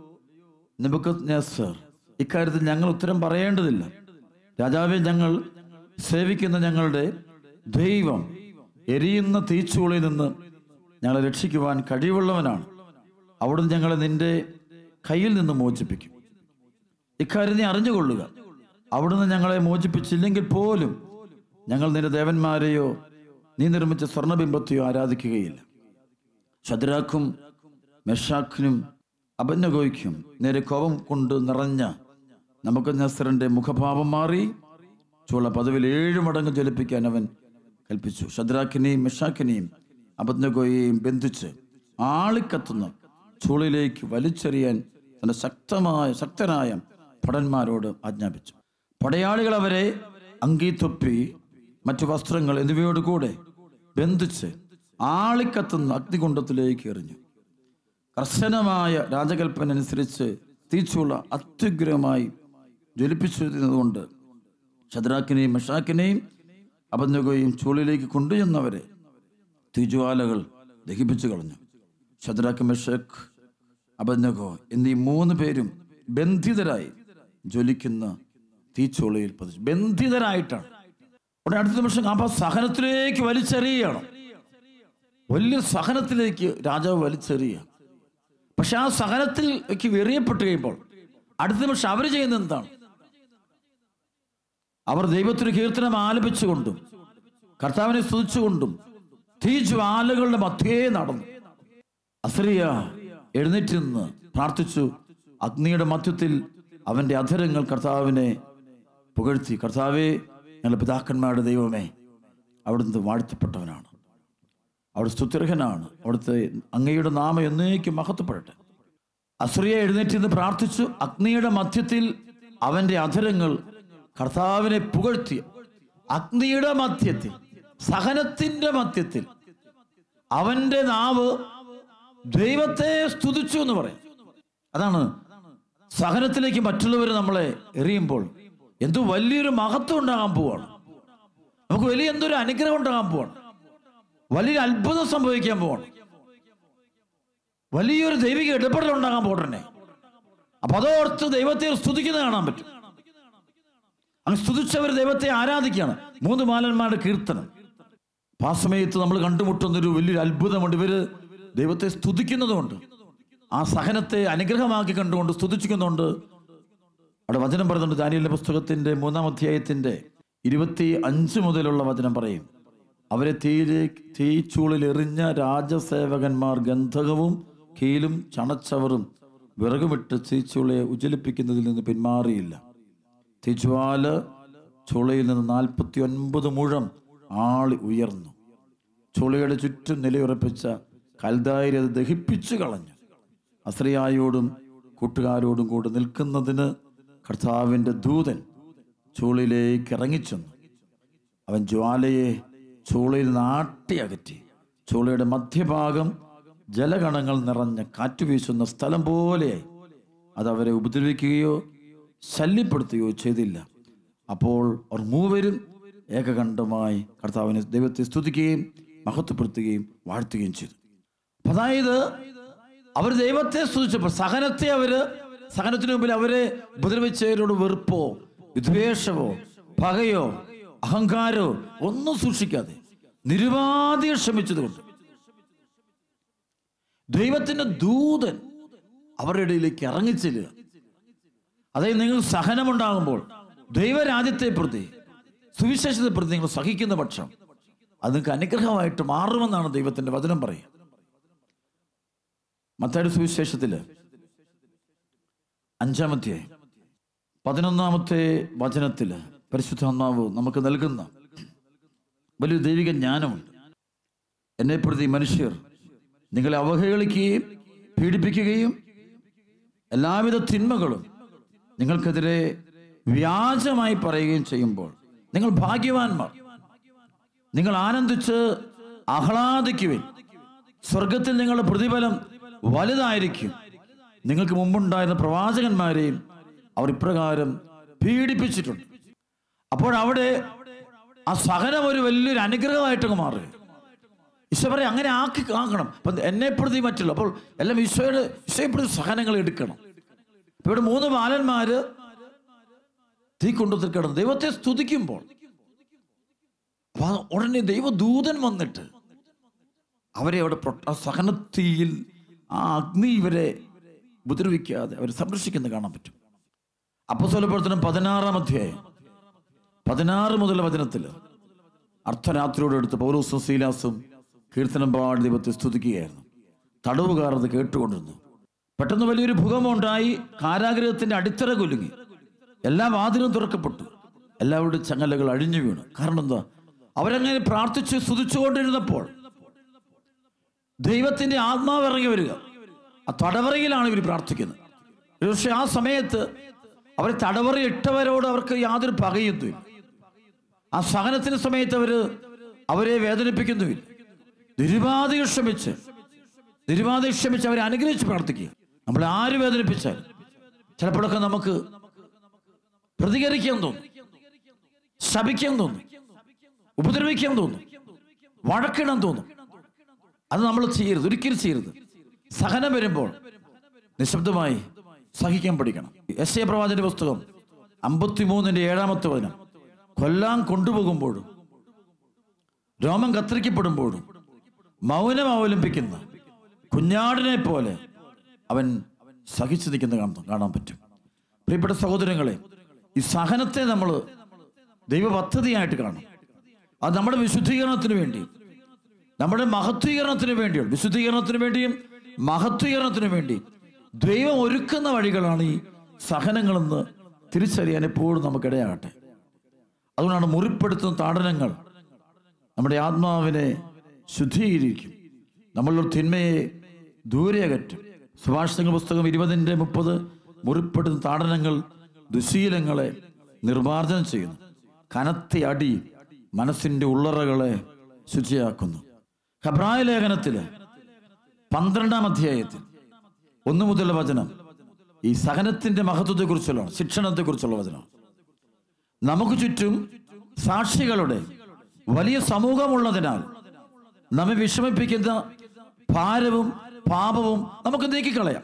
നെബുക്കദ്നേസർ ഇക്കാര്യത്തിൽ ഞങ്ങൾ ഉത്തരം പറയേണ്ടതില്ല രാജാവെ ഞങ്ങൾ സേവിക്കുന്ന ഞങ്ങളുടെ ദൈവം എരിയുന്ന തീച്ചൂളിൽ നിന്ന് ഞങ്ങളെ രക്ഷിക്കുവാൻ കഴിവുള്ളവനാണ് അവിടുന്ന് ഞങ്ങളെ നിന്റെ കയ്യിൽ നിന്ന് മോചിപ്പിക്കും ഇക്കാര്യം നീ അറിഞ്ഞുകൊള്ളുക അവിടുന്ന് ഞങ്ങളെ മോചിപ്പിച്ചില്ലെങ്കിൽ പോലും ഞങ്ങൾ നിന്റെ ദേവന്മാരെയോ നീ നിർമ്മിച്ച സ്വർണബിംബത്തെയോ ആരാധിക്കുകയില്ല ഷദ്രാഖും മെഷാഖിനും അപന്നഗോയ്ക്കും നേരെ കോപം കൊണ്ട് നിറഞ്ഞ നമുക്ക് നസറിന്റെ മുഖഭാവം മാറി ചുള്ള പദവിൽ ഏഴ് മടങ്ങ് ജ്വലിപ്പിക്കാൻ അവൻ കൽപ്പിച്ചു ഷദ്രാഖിനെയും മെഷാഖിനെയും അബദ്നഗോയെയും ബന്ധിച്ച് ആളിക്കത്തുന്ന ചൂളിലേക്ക് വലിച്ചെറിയാൻ തന്റെ ശക്തമായ ശക്തനായ ഭടന്മാരോട് ആജ്ഞാപിച്ചു പടയാളികൾ അവരെ അങ്കി തൊപ്പി മറ്റു വസ്ത്രങ്ങൾ എന്നിവയോട് കൂടെ ബന്ധിച്ച് ആളിക്കത്തുന്ന അഗ്നികുണ്ഡത്തിലേക്ക് എറിഞ്ഞു കർശനമായ രാജകൽപ്പന അനുസരിച്ച് തീച്ചുള്ള അത്യുഗ്രഹമായി ജ്വലിപ്പിച്ചിരുന്നതുകൊണ്ട് ഷദ്രാക്കിനെയും മെഷാക്കിനെയും അപഞ്ഞകയും ചൂളിലേക്ക് കൊണ്ടുചെന്നവരെ തീജ്വാലകൾ ദഹിപ്പിച്ചു കളഞ്ഞു ഷദ്രാക്ക് മെഷക് അപഞ്ഞകോ എന്നീ മൂന്ന് പേരും ബന്ധിതരായി ജ്വലിക്കുന്ന തീച്ചോളയിൽ പതിച്ചു ബന്ധിതരായിട്ടാണ് ഉടനെ അടുത്ത നിമിഷം അപ്പൊ സഹനത്തിലേക്ക് വലിച്ചെറിയണം വലിയ സഹനത്തിലേക്ക് രാജാവ് വലിച്ചെറിയുക പക്ഷെ ആ സഹനത്തിലേക്ക് എറിയപ്പെട്ട് കഴിയുമ്പോൾ അടുത്ത നിമിഷം അവർ ചെയ്യുന്നത് എന്താണ് അവർ ദൈവത്തിന് കീർത്തനം ആലപിച്ചുകൊണ്ടും കർത്താവിനെ സ്തുതിച്ചുകൊണ്ടും തീജ്വാലകളുടെ മധ്യേ നടന്നു അസറിയ എഴുന്നേറ്റ് നിന്ന് പ്രാർത്ഥിച്ചു അഗ്നിയുടെ മധ്യത്തിൽ അവന്റെ അധരങ്ങൾ കർത്താവിനെ പുകഴ്ത്തി കർത്താവെ ഞങ്ങളുടെ പിതാക്കന്മാരുടെ ദൈവമേ അവിടുന്ന് വാഴ്ത്തപ്പെട്ടവനാണ് അവിടെ സ്തുത്യർഹനാണ് അവിടുത്തെ അങ്ങയുടെ നാമം എന്നേക്കും മഹത്വപ്പെടട്ടെ അസ്രിയ എഴുന്നേറ്റ് നിന്ന് പ്രാർത്ഥിച്ചു അഗ്നിയുടെ മധ്യത്തിൽ അവന്റെ അധരങ്ങൾ കർത്താവിനെ പുകഴ്ത്തി അഗ്നിയുടെ മധ്യത്തിൽ സഹനത്തിന്റെ മധ്യത്തിൽ അവന്റെ നാവ് ദൈവത്തെ സ്തുതിച്ചു എന്ന് പറയും അതാണ് സഹനത്തിലേക്ക് മറ്റുള്ളവർ നമ്മളെ എറിയുമ്പോൾ എന്തോ വലിയൊരു മഹത്വം ഉണ്ടാകാൻ പോവാണ് നമുക്ക് വലിയ എന്തൊരു അനുഗ്രഹം ഉണ്ടാകാൻ പോവാണ് വലിയൊരു അത്ഭുതം സംഭവിക്കാൻ പോവാണ് വലിയൊരു ദൈവിക ഇടപെടൽ ഉണ്ടാകാൻ പോകട്ടെ അപ്പൊ അതോർത്ത് ദൈവത്തെ സ്തുതിക്കുന്നത് കാണാൻ പറ്റും അങ്ങ് സ്തുതിച്ചവർ ദൈവത്തെ ആരാധിക്കുകയാണ് മൂന്ന് ബാലന്മാരുടെ കീർത്തനം അപ്പൊ ആ സമയത്ത് നമ്മൾ കണ്ടുമുട്ടുന്ന ഒരു വലിയൊരു അത്ഭുതമുണ്ട് ഇവര് ദൈവത്തെ സ്തുതിക്കുന്നതുകൊണ്ട് ആ സഹനത്തെ അനുഗ്രഹമാക്കി കണ്ടുകൊണ്ട് സ്തുതിച്ചുന്നുണ്ട് അവിടെ വചനം പറയുന്നുണ്ട് ദാനിയലിന്റെ പുസ്തകത്തിന്റെ മൂന്നാം അധ്യായത്തിന്റെ ഇരുപത്തി അഞ്ച് മുതലുള്ള വചനം പറയും അവരെ തീരെ തീച്ചൂളിൽ എറിഞ്ഞ രാജസേവകന്മാർ ഗന്ധകവും കീലും ചണച്ചവറും വിറകുമിട്ട് തീച്ചൂളയെ ഉജ്ജ്വലിപ്പിക്കുന്നതിൽ നിന്ന് പിന്മാറിയില്ല തീജ്വാല ചുളയിൽ നിന്ന് നാൽപ്പത്തി ഒൻപത് മുഴം ആളി ഉയർന്നു ചുളയുടെ ചുറ്റും നിലയുറപ്പിച്ച കൽദായരെ അത് ദഹിപ്പിച്ചു കളഞ്ഞു അസ്രിയായോടും കൂട്ടുകാരോടും കൂടെ നിൽക്കുന്നതിന് കർത്താവിൻ്റെ ദൂതൻ ചൂളിലേക്ക് ഇറങ്ങിച്ചെന്നു അവൻ ജ്വാലയെ ചൂളയിൽ നാട്ടി അകറ്റി ചൂളയുടെ മധ്യഭാഗം ജലഗണങ്ങൾ നിറഞ്ഞ കാറ്റ് വീശുന്ന സ്ഥലം പോലെയായി അത് അവരെ ഉപദ്രവിക്കുകയോ ശല്യപ്പെടുത്തുകയോ ചെയ്തില്ല അപ്പോൾ അവർ മൂവരും ഏകകണ്ഠമായി കർത്താവിനെ ദൈവത്തെ സ്തുതിക്കുകയും മഹത്വപ്പെടുത്തുകയും വാഴ്ത്തുകയും ചെയ്തു അപ്പൊ അതായത് അവർ ദൈവത്തെ സ്തുതിച്ചപ്പോൾ സഹനത്തെ അവര് സഹനത്തിന് മുമ്പിൽ അവരെ ഉപദ്രവിച്ചവരോട് വെറുപ്പോ വിദ്വേഷമോ പകയോ അഹങ്കാരോ ഒന്നും സൂക്ഷിക്കാതെ നിരുപാധികം ക്ഷമിച്ചതുകൊണ്ട് ദൈവത്തിന്റെ ദൂതൻ അവരുടെ ഇടയിലേക്ക് ഇറങ്ങിച്ചെല്ലുക അതായത് നിങ്ങൾ സഹനമുണ്ടാകുമ്പോൾ ദൈവരാജ്യത്തെ പ്രതി സുവിശേഷത്തെ പ്രതി നിങ്ങൾ സഹിക്കുന്ന പക്ഷം അത് നിങ്ങൾക്ക് അനുഗ്രഹമായിട്ട് മാറുമെന്നാണ് ദൈവത്തിന്റെ വചനം പറയുക മത്തായുടെ സുവിശേഷത്തില് അഞ്ചാമത്തെ പതിനൊന്നാമത്തെ വചനത്തില് പരിശുദ്ധാത്മാവ് നമുക്ക് നൽകുന്ന വലിയ ദൈവിക ജ്ഞാനമുണ്ട് എന്നെ പ്രതി മനുഷ്യർ നിങ്ങളെ അവഹേളിക്കുകയും പീഡിപ്പിക്കുകയും എല്ലാവിധ തിന്മകളും നിങ്ങൾക്കെതിരെ വ്യാജമായി പറയുകയും ചെയ്യുമ്പോൾ നിങ്ങൾ ഭാഗ്യവാന്മാർ നിങ്ങൾ ആനന്ദിച്ച് ആഹ്ലാദിക്കുവിൻ സ്വർഗത്തിൽ നിങ്ങളുടെ പ്രതിഫലം വലുതായിരിക്കും നിങ്ങൾക്ക് മുമ്പുണ്ടായിരുന്ന പ്രവാചകന്മാരെയും അവർ ഇപ്രകാരം പീഡിപ്പിച്ചിട്ടുണ്ട് അപ്പോൾ അവിടെ ആ സഹനം ഒരു വലിയൊരു അനുഗ്രഹമായിട്ടങ്ങ് മാറുക ഈശോ പറയും അങ്ങനെ ആക്കി ആക്കണം അപ്പം എന്നെ പ്രതി മറ്റുള്ള അപ്പോൾ എല്ലാം ഈശോയുടെ ഈശോയെ പ്രതി സഹനങ്ങൾ എടുക്കണം ഇപ്പൊ ഇവിടെ മൂന്ന് ബാലന്മാര് തീ കൊണ്ടുത്തിൽ കിടന്നു ദൈവത്തെ സ്തുതിക്കുമ്പോൾ അപ്പൊ ആ ഉടനെ ദൈവദൂതൻ വന്നിട്ട് അവരെ അവിടെ പ്രൊട്ട- ആ സഹനത്തീയിൽ ആ അഗ്നി ഇവരെ ഉപദ്രവിക്കാതെ അവർ സംരക്ഷിക്കുന്നത് കാണാൻ പറ്റും അപ്പസ്വലപ്രവർത്തനം പതിനാറാം അധ്യായം പതിനാറ് മുതൽ വചനത്തില് അർദ്ധരാത്രിയോടെ എടുത്ത് പൗലോസും സീലാസും കീർത്തനം പാടി ദൈവത്തെ സ്തുതിക്കുകയായിരുന്നു തടവുകാർ അത് കേട്ടുകൊണ്ടിരുന്നു പെട്ടെന്ന് വലിയൊരു ഭൂകമ്പമുണ്ടായി കാരാഗ്രഹത്തിന്റെ അടിത്തറ കുലുങ്ങി എല്ലാ വാതിലും തുറക്കപ്പെട്ടു എല്ലാവരുടെ ചങ്ങലകൾ അഴിഞ്ഞു വീണു കാരണം എന്താ അവരങ്ങനെ പ്രാർത്ഥിച്ച് സ്തുതിച്ചുകൊണ്ടിരുന്നപ്പോൾ ദൈവത്തിന്റെ ആത്മാവ് ഇറങ്ങി വരിക ആ തടവറയിലാണ് ഇവർ പ്രാർത്ഥിക്കുന്നത് പക്ഷെ ആ സമയത്ത് അവർ തടവറ ഇട്ടവരോട് അവർക്ക് യാതൊരു പകയുന്നില്ല ആ സഹനത്തിന് സമയത്ത് അവര് അവരെ വേദനിപ്പിക്കുന്നുമില്ല നിരുപാധികം ക്ഷമിച്ച് നിരുപാധികം ക്ഷമിച്ച് അവരെ അനുഗ്രഹിച്ച് പ്രാർത്ഥിക്കുക നമ്മൾ ആര് വേദനിപ്പിച്ചാൽ ചിലപ്പോഴൊക്കെ നമുക്ക് പ്രതികരിക്കാൻ തോന്നും ശപിക്കാൻ തോന്നും ഉപദ്രവിക്കാൻ തോന്നും വഴക്കിടാൻ തോന്നും അത് നമ്മൾ ചെയ്യരുത് ഒരിക്കലും ചെയ്യരുത് സഹനം വരുമ്പോൾ നിശബ്ദമായി സഹിക്കാൻ പഠിക്കണം എസ് എ പ്രവാചന്റെ പുസ്തകം അമ്പത്തിമൂന്നിന്റെ ഏഴാമത്തെ വചനം കൊല്ലാൻ കൊണ്ടുപോകുമ്പോഴും രോമം കത്തിരിക്കപ്പെടുമ്പോഴും മൗനം അവലംബിക്കുന്ന കുഞ്ഞാടിനെ പോലെ അവൻ സഹിച്ചു നിൽക്കുന്ന കാണാൻ കാണാൻ പറ്റും പ്രിയപ്പെട്ട സഹോദരങ്ങളെ ഈ സഹനത്തെ നമ്മൾ ദൈവ പദ്ധതിയായിട്ട് കാണും അത് നമ്മുടെ വിശുദ്ധീകരണത്തിന് വേണ്ടി നമ്മുടെ മഹത്വീകരണത്തിന് വേണ്ടിയാണ് വിശുദ്ധീകരണത്തിന് വേണ്ടിയും മഹത്വീകരണത്തിന് വേണ്ടി ദൈവം ഒരുക്കുന്ന വഴികളാണ് ഈ സഹനങ്ങളെന്ന് തിരിച്ചറിയാൻ എപ്പോഴും നമുക്കിടയാകട്ടെ അതുകൊണ്ടാണ് മുറിപ്പെടുത്തുന്ന താടനങ്ങൾ നമ്മുടെ ആത്മാവിനെ ശുദ്ധീകരിക്കും നമ്മളുടെ തിന്മയെ ദൂരെ അകറ്റും സുഭാഷിതങ്ങൾ പുസ്തകം ഇരുപതിൻ്റെ മുപ്പത് മുറിപ്പെടുത്തുന്ന താടനങ്ങൾ ദുശീലങ്ങളെ നിർമാർജനം ചെയ്യുന്നു കനത്ത അടി മനസ്സിൻ്റെ ഉള്ളറകളെ ശുചിയാക്കുന്നു ഹബ്രായ ലേഖനത്തിൽ പന്ത്രണ്ടാം അധ്യായത്തിൽ ഒന്നു മുതലുള്ള വചനം ഈ സഹനത്തിന്റെ മഹത്വത്തെക്കുറിച്ചുള്ള ശിക്ഷണത്തെക്കുറിച്ചുള്ള വചനം നമുക്ക് ചുറ്റും സാക്ഷികളുടെ വലിയ സമൂഹമുള്ളതിനാൽ നമ്മെ വിഷമിപ്പിക്കുന്ന ഭാരവും പാപവും നമുക്ക് നീക്കിക്കളയാം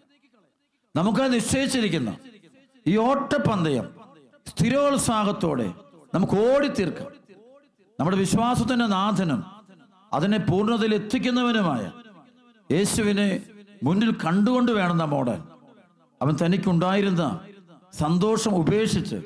നമുക്ക് നിശ്ചയിച്ചിരിക്കുന്ന ഈ ഓട്ടപ്പന്തയം സ്ഥിരോത്സാഹത്തോടെ നമുക്ക് ഓടിത്തീർക്കാം നമ്മുടെ വിശ്വാസത്തിന്റെ നാഥനും അതിനെ പൂർണ്ണതയിൽ എത്തിക്കുന്നവനുമായ യേശുവിനെ മുന്നിൽ കണ്ടുകൊണ്ട് വേണം നാം ഓടാൻ അവൻ തനിക്കുണ്ടായിരുന്ന സന്തോഷം ഉപേക്ഷിച്ച്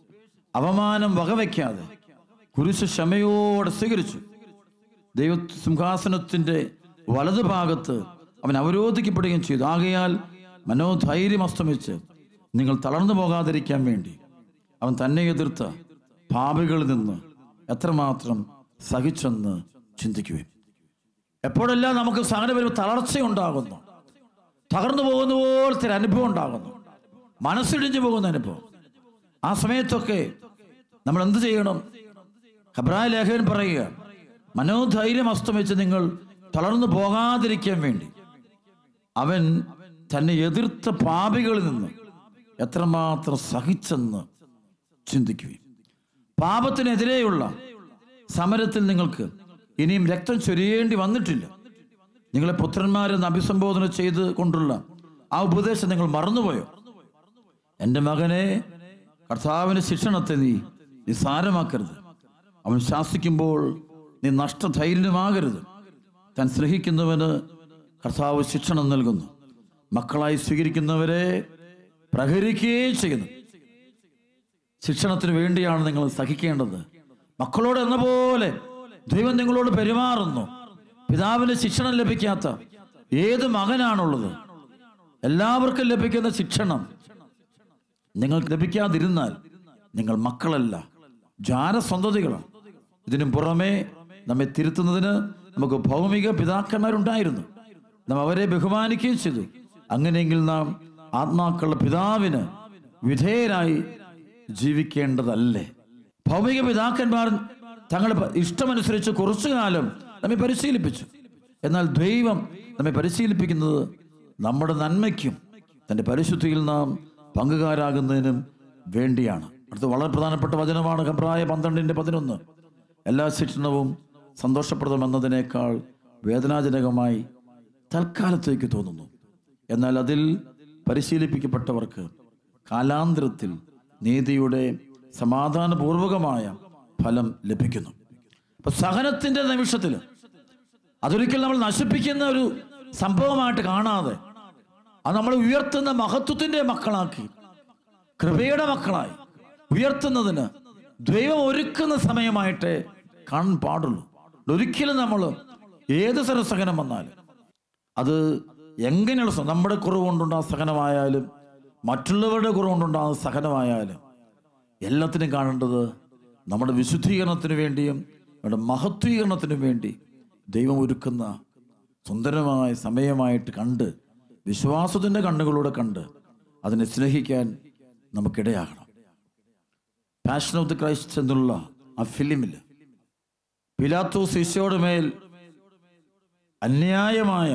അവമാനം വകവയ്ക്കാതെ കുരിശ് ക്ഷമയോടെ സ്വീകരിച്ചു ദൈവ സിംഹാസനത്തിന്റെ വലതുഭാഗത്ത് അവൻ അവരോധിക്കപ്പെടുകയും ചെയ്തു ആകയാൽ മനോധൈര്യം അസ്തമിച്ച് നിങ്ങൾ തളർന്നു പോകാതിരിക്കാൻ വേണ്ടി അവൻ തന്നെ എതിർത്ത പാപികളിൽ നിന്ന് എത്രമാത്രം സഹിച്ചെന്ന് ചിന്തിക്കുവേൻ എപ്പോഴെല്ലാം നമുക്ക് സഹന വരുമ്പോൾ തളർച്ചയുണ്ടാകുന്നു തകർന്നു പോകുന്ന പോലത്തെ ഒരു അനുഭവം ഉണ്ടാകുന്നു മനസ്സിടിഞ്ഞു പോകുന്ന അനുഭവം ആ സമയത്തൊക്കെ നമ്മൾ എന്ത് ചെയ്യണം ഹബ്രായ ലേഖകൻ പറയുക മനോധൈര്യം അസ്തമിച്ച് നിങ്ങൾ തളർന്നു പോകാതിരിക്കാൻ വേണ്ടി അവൻ തന്നെ എതിർത്ത പാപികളിൽ നിന്ന് എത്രമാത്രം സഹിച്ചെന്ന് ചിന്തിക്കുകയും പാപത്തിനെതിരെയുള്ള സമരത്തിൽ നിങ്ങൾക്ക് ഇനിയും രക്തം ചൊരിയേണ്ടി വന്നിട്ടില്ല നിങ്ങളെ പുത്രന്മാരെന്ന് അഭിസംബോധന ചെയ്ത് കൊണ്ടുള്ള ആ ഉപദേശം നിങ്ങൾ മറന്നുപോയോ എൻ്റെ മകനെ കർത്താവിന്റെ ശിക്ഷണത്തെ നീ നിസാരമാക്കരുത് അവൻ ശാസിക്കുമ്പോൾ നീ നഷ്ടധൈര്യമാകരുത് താൻ സ്നേഹിക്കുന്നവന് കർത്താവ് ശിക്ഷണം നൽകുന്നു മക്കളായി സ്വീകരിക്കുന്നവരെ പ്രഹരിക്കുകയും ചെയ്യുന്നു ശിക്ഷണത്തിന് വേണ്ടിയാണ് നിങ്ങൾ സഹിക്കേണ്ടത് മക്കളോട് എന്ന പോലെ ദൈവം നിങ്ങളോട് പെരുമാറുന്നു പിതാവിന് ശിക്ഷണം ലഭിക്കാത്ത ഏത് മകനാണുള്ളത് എല്ലാവർക്കും ലഭിക്കുന്ന ശിക്ഷണം നിങ്ങൾക്ക് ലഭിക്കാതിരുന്നാൽ നിങ്ങൾ മക്കളല്ല ജാരസന്തതികളാണ് ഇതിനു പുറമെ നമ്മെ തിരുത്തുന്നതിന് നമുക്ക് ഭൗമിക പിതാക്കന്മാരുണ്ടായിരുന്നു നാം അവരെ ബഹുമാനിക്കുകയും ചെയ്തു അങ്ങനെയെങ്കിൽ നാം ആത്മാക്കളുടെ പിതാവിന് വിധേയരായി ജീവിക്കേണ്ടതല്ലേ ഭൗമിക പിതാക്കന്മാർ തങ്ങളുടെ പ- ഇഷ്ടമനുസരിച്ച് കുറച്ചു കാലം നമ്മെ പരിശീലിപ്പിച്ചു എന്നാൽ ദൈവം നമ്മെ പരിശീലിപ്പിക്കുന്നത് നമ്മുടെ നന്മയ്ക്കും തൻ്റെ പരിശുദ്ധിയിൽ നാം പങ്കുകാരാകുന്നതിനും വേണ്ടിയാണ് അടുത്ത വളരെ പ്രധാനപ്പെട്ട വചനമാണ് ഹെബ്രായ പന്ത്രണ്ടിന്റെ പതിനൊന്ന് എല്ലാ ശിക്ഷണവും സന്തോഷപ്രദമെന്നതിനേക്കാൾ വേദനാജനകമായി തൽക്കാലത്തേക്ക് തോന്നുന്നു എന്നാൽ അതിൽ പരിശീലിപ്പിക്കപ്പെട്ടവർക്ക് കാലാന്തരത്തിൽ നീതിയുടെ സമാധാനപൂർവകമായ ഫലം ലഭിക്കുന്നു അപ്പൊ സഹനത്തിന്റെ നിമിഷത്തിൽ അതൊരിക്കൽ നമ്മൾ നശിപ്പിക്കുന്ന ഒരു സംഭവമായിട്ട് കാണാതെ അത് നമ്മൾ ഉയർത്തുന്ന മഹത്വത്തിന്റെ മക്കളാക്കി കൃപയുടെ മക്കളായി ഉയർത്തുന്നതിന് ദൈവം ഒരുക്കുന്ന സമയമായിട്ടേ കാണാൻ പാടുള്ളൂ ഒരിക്കലും നമ്മൾ ഏത് തരം സഹനം വന്നാലും അത് എങ്ങനെയുള്ള സഹനം നമ്മുടെ കുറവ് കൊണ്ടുണ്ടാകുന്ന സഹനമായാലും മറ്റുള്ളവരുടെ കുറവ് കൊണ്ടുണ്ടാകുന്ന സഹനമായാലും എല്ലാത്തിനും കാണേണ്ടത് നമ്മുടെ വിശുദ്ധീകരണത്തിന് വേണ്ടിയും നമ്മുടെ മഹത്വീകരണത്തിനും വേണ്ടി ദൈവം ഒരുക്കുന്ന സുന്ദരമായ സമയമായിട്ട് കണ്ട് വിശ്വാസത്തിൻ്റെ കണ്ണുകളൂടെ കണ്ട് അതിനെ സ്നേഹിക്കാൻ നമുക്കിടയാകണം പാഷൻ ഓഫ് ദി ക്രൈസ്റ്റ് എന്നുള്ള ആ ഫിലിമിൽ പിലാത്തോസ് ഈശോയുടെ മേൽ അന്യായമായ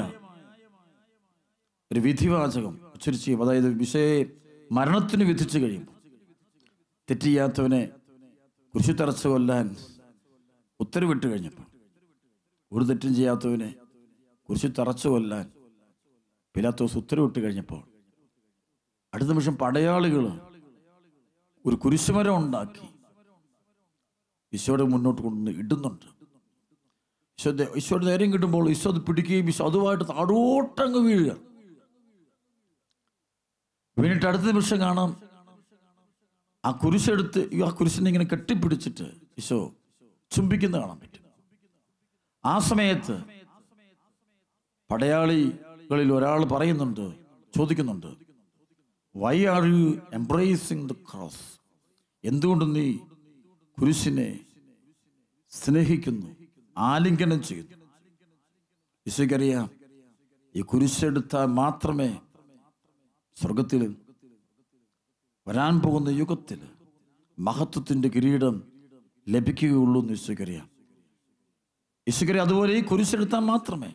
ഒരു വിധിവാചകം ഉച്ചരിച്ച് അതായത് വിഷയെ മരണത്തിന് വിധിച്ചു കഴിയുമ്പോൾ തെറ്റ് ചെയ്യാത്തവനെ കുരിശു തറച്ച് കൊല്ലാൻ ഉത്തരവിട്ട് കഴിഞ്ഞപ്പോൾ ഒരു തെറ്റും ചെയ്യാത്തവനെ കുരിശു തറച്ചു കൊല്ലാൻ പിലാത്തോസ് ഉത്തരവിട്ട് കഴിഞ്ഞപ്പോൾ അടുത്ത നിമിഷം പടയാളികൾ ഒരു കുരിശുമരം ഉണ്ടാക്കി ഈശോയുടെ മുന്നോട്ട് കൊണ്ട് ഇടുന്നുണ്ട് ഈശോ ദേ- ഈശോയുടെ നേരം കിട്ടുമ്പോൾ ഈശോ അത് പിടിക്കുകയും ഈശോ അതുമായിട്ട് താഴോട്ടങ്ങ് വീഴുക വീണിട്ട് അടുത്ത നിമിഷം കാണാം ആ കുരിശെടുത്ത് ഈ ആ കുരിശിനെ ഇങ്ങനെ കെട്ടിപ്പിടിച്ചിട്ട് ഈശോ ചുംബിക്കുന്ന കാണാൻ പറ്റും ആ സമയത്ത് പടയാളികളിൽ ഒരാൾ പറയുന്നുണ്ട് ചോദിക്കുന്നുണ്ട് why are you embracing the cross എന്തുകൊണ്ട് നീ കുരിശിനെ സ്നേഹിക്കുന്നു ആലിംഗനം ചെയ്യുന്നു ഈശോയ്ക്കറിയാം ഈ കുരിശെടുത്താൽ മാത്രമേ സ്വർഗത്തിൽ വരാൻ പോകുന്ന യുഗത്തിൽ മഹത്വത്തിന്റെ കിരീടം ലഭിക്കുകയുള്ളൂ എന്ന് ഈശോയ്ക്കറിയാം ഈശോയ്ക്കറിയാം അതുപോലെ ഈ കുരിശെടുത്താൽ മാത്രമേ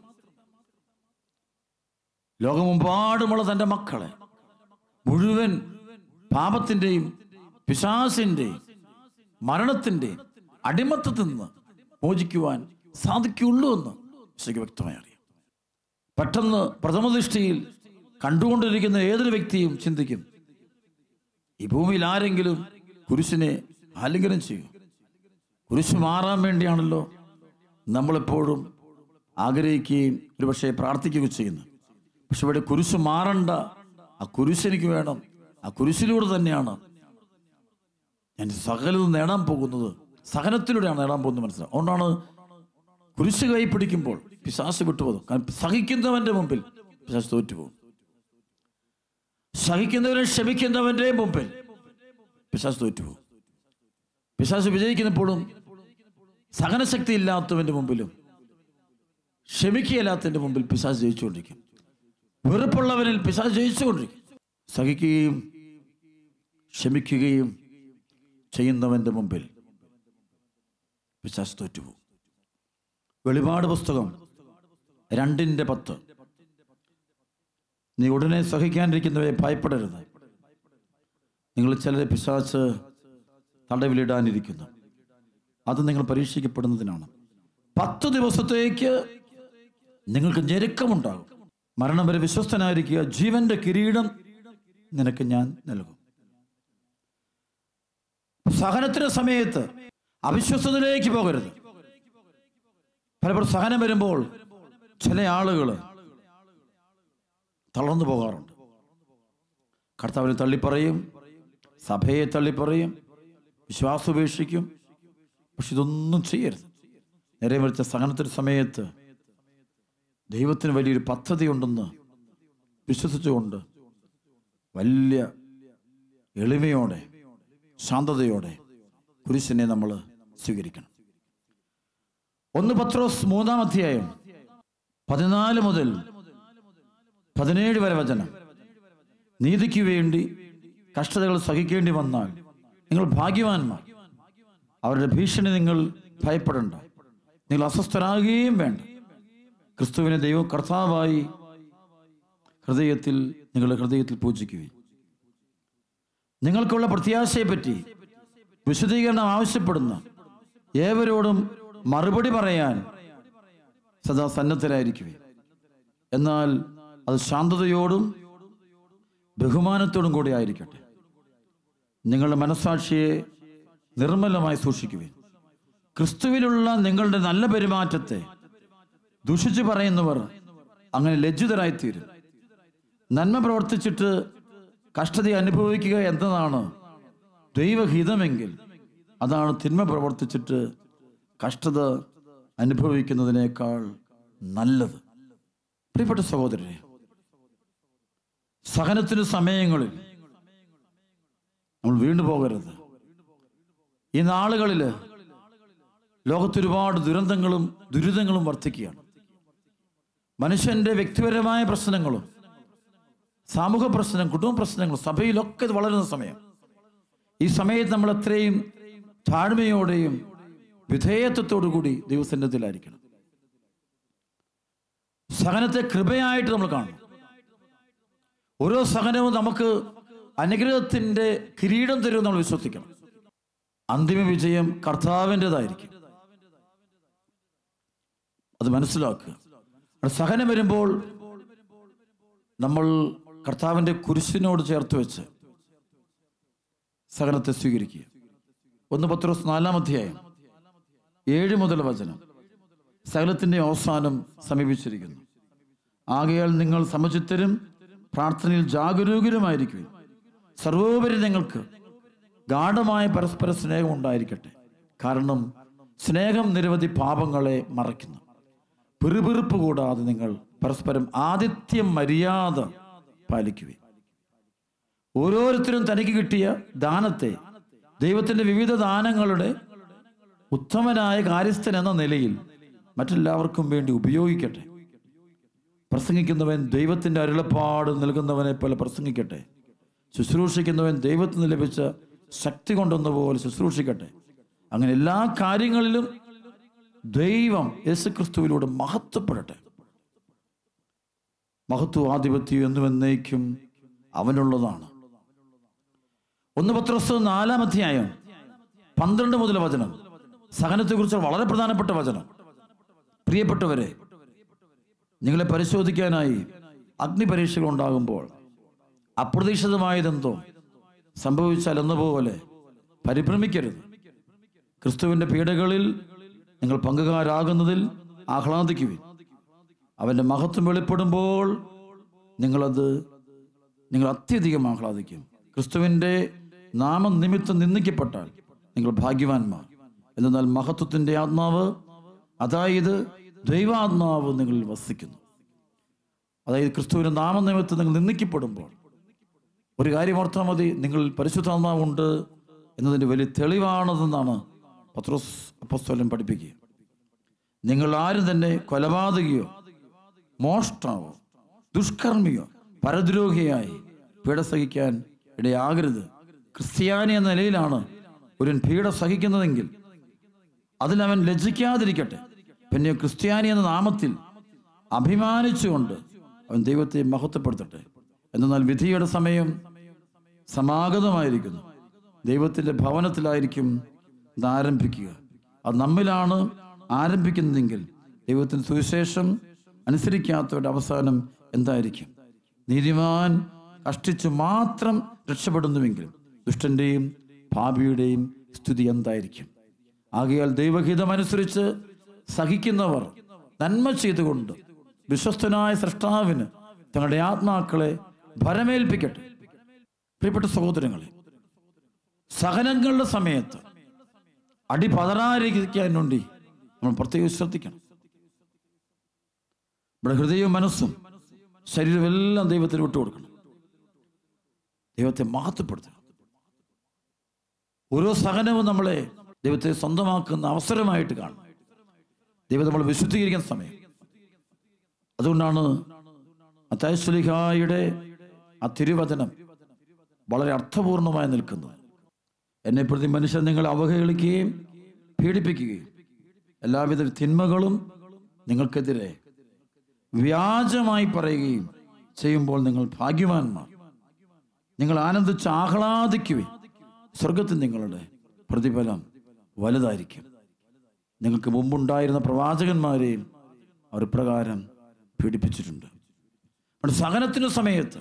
ലോകമെമ്പാടുമുള്ള തൻ്റെ മക്കളെ മുഴുവൻ പാപത്തിൻ്റെയും പിശാസിൻ്റെയും മരണത്തിൻ്റെയും അടിമത്തത്തിൽ നിന്ന് മോചിക്കുവാൻ സാധിക്കുള്ളൂ എന്ന് ഈശോയ്ക്ക് വ്യക്തമായി അറിയാം പെട്ടെന്ന് പ്രഥമദൃഷ്ടിയിൽ കണ്ടുകൊണ്ടിരിക്കുന്ന ഏതൊരു വ്യക്തിയും ചിന്തിക്കും ഈ ഭൂമിയിൽ ആരെങ്കിലും കുരിശിനെ ആലിംഗനം ചെയ്യും കുരിശ് മാറാൻ വേണ്ടിയാണല്ലോ നമ്മളെപ്പോഴും ആഗ്രഹിക്കുകയും ഒരുപക്ഷെ പ്രാർത്ഥിക്കുകയും ചെയ്യുന്നത് പക്ഷെ ഇവിടെ കുരിശ് മാറണ്ട ആ കുരിശ് എനിക്ക് വേണം ആ കുരിശിലൂടെ തന്നെയാണ് ഞാൻ സകലതും നേടാൻ പോകുന്നത് സഹനത്തിലൂടെയാണ് നേടാൻ പോകുന്നത് മനസ്സിലാവും അതുകൊണ്ടാണ് കുരിശ് കൈ പിടിക്കുമ്പോൾ പിശാസ് വിട്ടുപോകും കാരണം സഹിക്കുന്നവന്റെ മുമ്പിൽ പിശാസ് തോറ്റുപോകും സഹിക്കുന്നവരെ ക്ഷമിക്കുന്നവന്റെ മുമ്പിൽ പിശാസ് തോറ്റുപോകും പിശാസ് വിജയിക്കുന്നപ്പോഴും സഹനശക്തി ഇല്ലാത്തവന്റെ മുമ്പിലും ക്ഷമിക്കുകയില്ലാത്തതിന്റെ മുമ്പിൽ പിശാസ് ജയിച്ചുകൊണ്ടിരിക്കും വെറുപ്പുള്ളവനിൽ പിശാസ് ജയിച്ചുകൊണ്ടിരിക്കും സഹിക്കുകയും ക്ഷമിക്കുകയും ചെയ്യുന്നവന്റെ മുമ്പിൽ പിശാസ് തോറ്റുപോകും വെളിപാട് പുസ്തകം രണ്ടിന്റെ പത്ത് നീ ഉടനെ സഹിക്കാണ്ടിരിക്കുന്നവയെ ഭയപ്പെടരുത് നിങ്ങൾ ചിലരെ പിശാച്ച് തടവിലിടാനിരിക്കുന്നു അത് നിങ്ങൾ പരീക്ഷിക്കപ്പെടുന്നതിനാണ് പത്ത് ദിവസത്തേക്ക് നിങ്ങൾക്ക് ഞെരുക്കമുണ്ടാകും മരണം വരെ വിശ്വസ്തനായിരിക്കുക ജീവന്റെ കിരീടം നിനക്ക് ഞാൻ നൽകും സഹനത്തിന്റെ സമയത്ത് അവിശ്വസ്തതയിലേക്ക് പോകരുത് പലപ്പോഴും സഹനം വരുമ്പോൾ ചില ആളുകൾ തളർന്നു പോകാറുണ്ട് കർത്താവിനെ തള്ളിപ്പറയും സഭയെ തള്ളിപ്പറയും വിശ്വാസം ഉപേക്ഷിക്കും പക്ഷെ ഇതൊന്നും ചെയ്യരുത് നേരെ മറിച്ച സഹനത്തിന്റെ സമയത്ത് ദൈവത്തിന് വലിയൊരു പദ്ധതി ഉണ്ടെന്ന് വിശ്വസിച്ചുകൊണ്ട് വലിയ എളിമയോടെ ശാന്തതയോടെ കുരിശിനെ നമ്മൾ സ്വീകരിക്കണം ഒന്ന് പത്രോസ് മൂന്നാം അധ്യായം പതിനാല് മുതൽ പതിനേഴ് വരെ വചനം നീതിക്ക് വേണ്ടി കഷ്ടതകൾ സഹിക്കേണ്ടി വന്നാൽ നിങ്ങൾ ഭാഗ്യവാന്മാർ അവരുടെ ഭീഷണി നിങ്ങൾ ഭയപ്പെടണ്ട നിങ്ങൾ അസ്വസ്ഥരാകുകയും വേണ്ട ക്രിസ്തുവിനെ ദൈവം കർത്താവായി ഹൃദയത്തിൽ നിങ്ങളുടെ ഹൃദയത്തിൽ പൂജിക്കുകയും നിങ്ങൾക്കുള്ള പ്രത്യാശയെപ്പറ്റി വിശദീകരണം ആവശ്യപ്പെടുന്ന ഏവരോടും മറുപടി പറയാൻ സദാ സന്നദ്ധരായിരിക്കുകയും എന്നാൽ അത് ശാന്തതയോടും ബഹുമാനത്തോടും കൂടി ആയിരിക്കട്ടെ നിങ്ങളുടെ മനസാക്ഷിയെ നിർമ്മലമായി സൂക്ഷിക്കുകയും ക്രിസ്തുവിലുള്ള നിങ്ങളുടെ നല്ല പെരുമാറ്റത്തെ ദുഷിച്ചു പറയുന്നവർ അങ്ങനെ ലജ്ജിതരായിത്തീരും നന്മ പ്രവർത്തിച്ചിട്ട് കഷ്ടത അനുഭവിക്കുക എന്നതാണ് ദൈവഹിതമെങ്കിൽ അതാണ് തിന്മ പ്രവർത്തിച്ചിട്ട് കഷ്ടത അനുഭവിക്കുന്നതിനേക്കാൾ നല്ലത് പ്രിയപ്പെട്ട സഹോദരരെ സഹനത്തിന് സമയങ്ങളിൽ നമ്മൾ വീണ്ടു പോകരുത് ഈ നാളുകളിൽ ലോകത്തൊരുപാട് ദുരന്തങ്ങളും ദുരിതങ്ങളും വർദ്ധിക്കുകയാണ് മനുഷ്യന്റെ വ്യക്തിപരമായ പ്രശ്നങ്ങളും സാമൂഹ പ്രശ്നം കുടുംബ പ്രശ്നങ്ങളും സഭയിലൊക്കെ ഇത് വളരുന്ന സമയം ഈ സമയത്ത് നമ്മൾ എത്രയും താഴ്മയോടെയും വിധേയത്വത്തോടു കൂടി ദൈവസന്നിധിയിലായിരിക്കണം സഹനത്തെ കൃപയായിട്ട് നമ്മൾ കാണണം ഓരോ സഹനവും നമുക്ക് അനുഗ്രഹത്തിന്റെ കിരീടം തരുമെന്ന് നമ്മൾ വിശ്വസിക്കണം അന്തിമ വിജയം കർത്താവിൻ്റെതായിരിക്കും അത് മനസ്സിലാക്കുക അവിടെ സഹനം വരുമ്പോൾ നമ്മൾ കർത്താവിന്റെ കുരിശിനോട് ചേർത്ത് വെച്ച് സഹനത്തെ സ്വീകരിക്കുക ഒന്ന് പത്രോസ് നാലാം അധ്യായം ഏഴ് മുതൽ വചനം സകലത്തിന്റെ അവസാനം സമീപിച്ചിരിക്കുന്നു ആകയാൽ നിങ്ങൾ സമചിത്തരും പ്രാർത്ഥനയിൽ ജാഗരൂകരുമായിരിക്കും സർവോപരി നിങ്ങൾക്ക് ഗാഠമായ പരസ്പര സ്നേഹം ഉണ്ടായിരിക്കട്ടെ കാരണം സ്നേഹം നിരവധി പാപങ്ങളെ മറയ്ക്കുന്നു പിറുപിറുപ്പ് കൂടാതെ നിങ്ങൾ പരസ്പരം ആതിഥ്യം മര്യാദ പാലിക്കുവിൻ ഓരോരുത്തരും തനിക്ക് കിട്ടിയ ദാനത്തെ ദൈവത്തിന്റെ വിവിധ ദാനങ്ങളുടെ ഉത്തമനായ കാര്യസ്ഥൻ എന്ന നിലയിൽ മറ്റെല്ലാവർക്കും വേണ്ടി ഉപയോഗിക്കട്ടെ പ്രസംഗിക്കുന്നവൻ ദൈവത്തിന്റെ അരുളപ്പാട് നൽകുന്നവനെ പോലെ പ്രസംഗിക്കട്ടെ ശുശ്രൂഷിക്കുന്നവൻ ദൈവത്തിന് ലഭിച്ച ശക്തി കൊണ്ടെന്ന പോലെ ശുശ്രൂഷിക്കട്ടെ അങ്ങനെ എല്ലാ കാര്യങ്ങളിലും ദൈവം യേശുക്രിസ്തുവിലൂടെ മഹത്വപ്പെടട്ടെ മഹത്വ ആധിപത്യം എന്നും എന്നേക്കും അവനുള്ളതാണ് ഒന്ന് പത്രസ് നാലാം അധ്യായം പന്ത്രണ്ട് മുതൽ വചനം സഹനത്തെക്കുറിച്ച് വളരെ പ്രധാനപ്പെട്ട വചനം പ്രിയപ്പെട്ടവരെ നിങ്ങളെ പരിശോധിക്കാനായി അഗ്നിപരീക്ഷകൾ ഉണ്ടാകുമ്പോൾ അപ്രതീക്ഷിതമായതെന്തോ സംഭവിച്ചാൽ എന്നപോലെ പരിഭ്രമിക്കരുത് ക്രിസ്തുവിന്റെ പീഡകളിൽ നിങ്ങൾ പങ്കുകാരാകുന്നതിൽ ആഹ്ലാദിക്കുവിൻ അവന്റെ മഹത്വം വെളിപ്പെടുമ്പോൾ നിങ്ങളത് നിങ്ങൾ അത്യധികം ആഹ്ലാദിക്കും ക്രിസ്തുവിന്റെ നാമനിമിത്തം നിന്ദിക്കപ്പെട്ടാൽ നിങ്ങൾ ഭാഗ്യവാന്മാർ എന്നാൽ മഹത്വത്തിന്റെ ആത്മാവ് അതായത് ദൈവാത്മാവ് നിങ്ങളിൽ വസിക്കുന്നു അതായത് ക്രിസ്തുവിന്റെ നാമനിമിത്തം നിങ്ങൾ നിന്ദിക്കപ്പെടുമ്പോൾ ഒരു കാര്യം ഓർത്താൽ മതി നിങ്ങളിൽ പരിശുദ്ധാത്മാവുണ്ട് എന്നതിൻ്റെ വലിയ തെളിവാണതെന്നാണ് പത്രോസ് അപ്പസ്തോലൻ പഠിപ്പിക്കുക നിങ്ങൾ ആരും തന്നെ കൊലപാതകയോ മോഷ്ടാവോ ദുഷ്കർമ്മിയോ പരദ്രോഹിയായി പീഡ സഹിക്കാൻ ഇടയാകരുത് ക്രിസ്ത്യാനി എന്ന നിലയിലാണ് ഒരു പീഡ സഹിക്കുന്നതെങ്കിൽ അതിലവൻ ലജ്ജിക്കാതിരിക്കട്ടെ പിന്നെ ക്രിസ്ത്യാനി എന്ന നാമത്തിൽ അഭിമാനിച്ചുകൊണ്ട് അവൻ ദൈവത്തെ മഹത്വപ്പെടുത്തട്ടെ എന്നാൽ വിധിയുടെ സമയം സമാഗതമായിരിക്കുന്നു ദൈവത്തിന്റെ ഭവനത്തിലായിരിക്കും ഇത് ആരംഭിക്കുക അത് നമ്മിലാണ് ആരംഭിക്കുന്നതെങ്കിൽ ദൈവത്തിന് സുവിശേഷം അനുസരിക്കാത്തവരുടെ അവസാനം എന്തായിരിക്കും നീതിമാൻ കഷ്ടിച്ചു മാത്രം രക്ഷപ്പെടുന്നുവെങ്കിൽ ദുഷ്ടന്റെയും പാപിയുടെയും സ്ഥിതി എന്തായിരിക്കും ആകയാൽ ദൈവഹിതമനുസരിച്ച് സഹിക്കുന്നവർ നന്മ ചെയ്തുകൊണ്ട് വിശ്വസ്തനായ സൃഷ്ടാവിന് തങ്ങളുടെ ആത്മാക്കളെ ഭരമേൽപ്പിക്കട്ടെ പ്രിയപ്പെട്ട സഹോദരങ്ങളെ സഹനങ്ങളുടെ സമയത്ത് അടി പതറാതിരിക്കാൻ വേണ്ടി നമ്മൾ പ്രത്യേകം ശ്രദ്ധിക്കണം നമ്മുടെ ഹൃദയവും മനസ്സും ശരീരവും എല്ലാം ദൈവത്തിന് വിട്ടുകൊടുക്കണം ദൈവത്തെ മഹത്വപ്പെടുത്തണം ഓരോ സഹനവും നമ്മളെ ദൈവത്തെ സ്വന്തമാക്കുന്ന അവസരമായിട്ട് കാണും ദൈവം നമ്മൾ വിശുദ്ധീകരിക്കുന്ന സമയം അതുകൊണ്ടാണ് അത്താശ്വലിഹായുടെ ആ തിരുവചനം വളരെ അർത്ഥപൂർണമായി നിൽക്കുന്നത് എന്നെ പ്രതി മനുഷ്യൻ നിങ്ങളെ അവഹേളിക്കുകയും പീഡിപ്പിക്കുകയും എല്ലാവിധ തിന്മകളും നിങ്ങൾക്കെതിരെ വ്യാജമായി പറയുകയും ചെയ്യുമ്പോൾ നിങ്ങൾ ഭാഗ്യവാന്മാർ നിങ്ങൾ ആനന്ദിച്ച് ആഹ്ലാദിക്കുവിൻ സ്വർഗത്തിൽ നിങ്ങളുടെ പ്രതിഫലം വലുതായിരിക്കും നിങ്ങൾക്ക് മുമ്പുണ്ടായിരുന്ന പ്രവാചകന്മാരെയും അവർ പ്രകാരം പീഡിപ്പിച്ചിട്ടുണ്ട് അതുകൊണ്ട് സഹനത്തിന് സമയത്ത്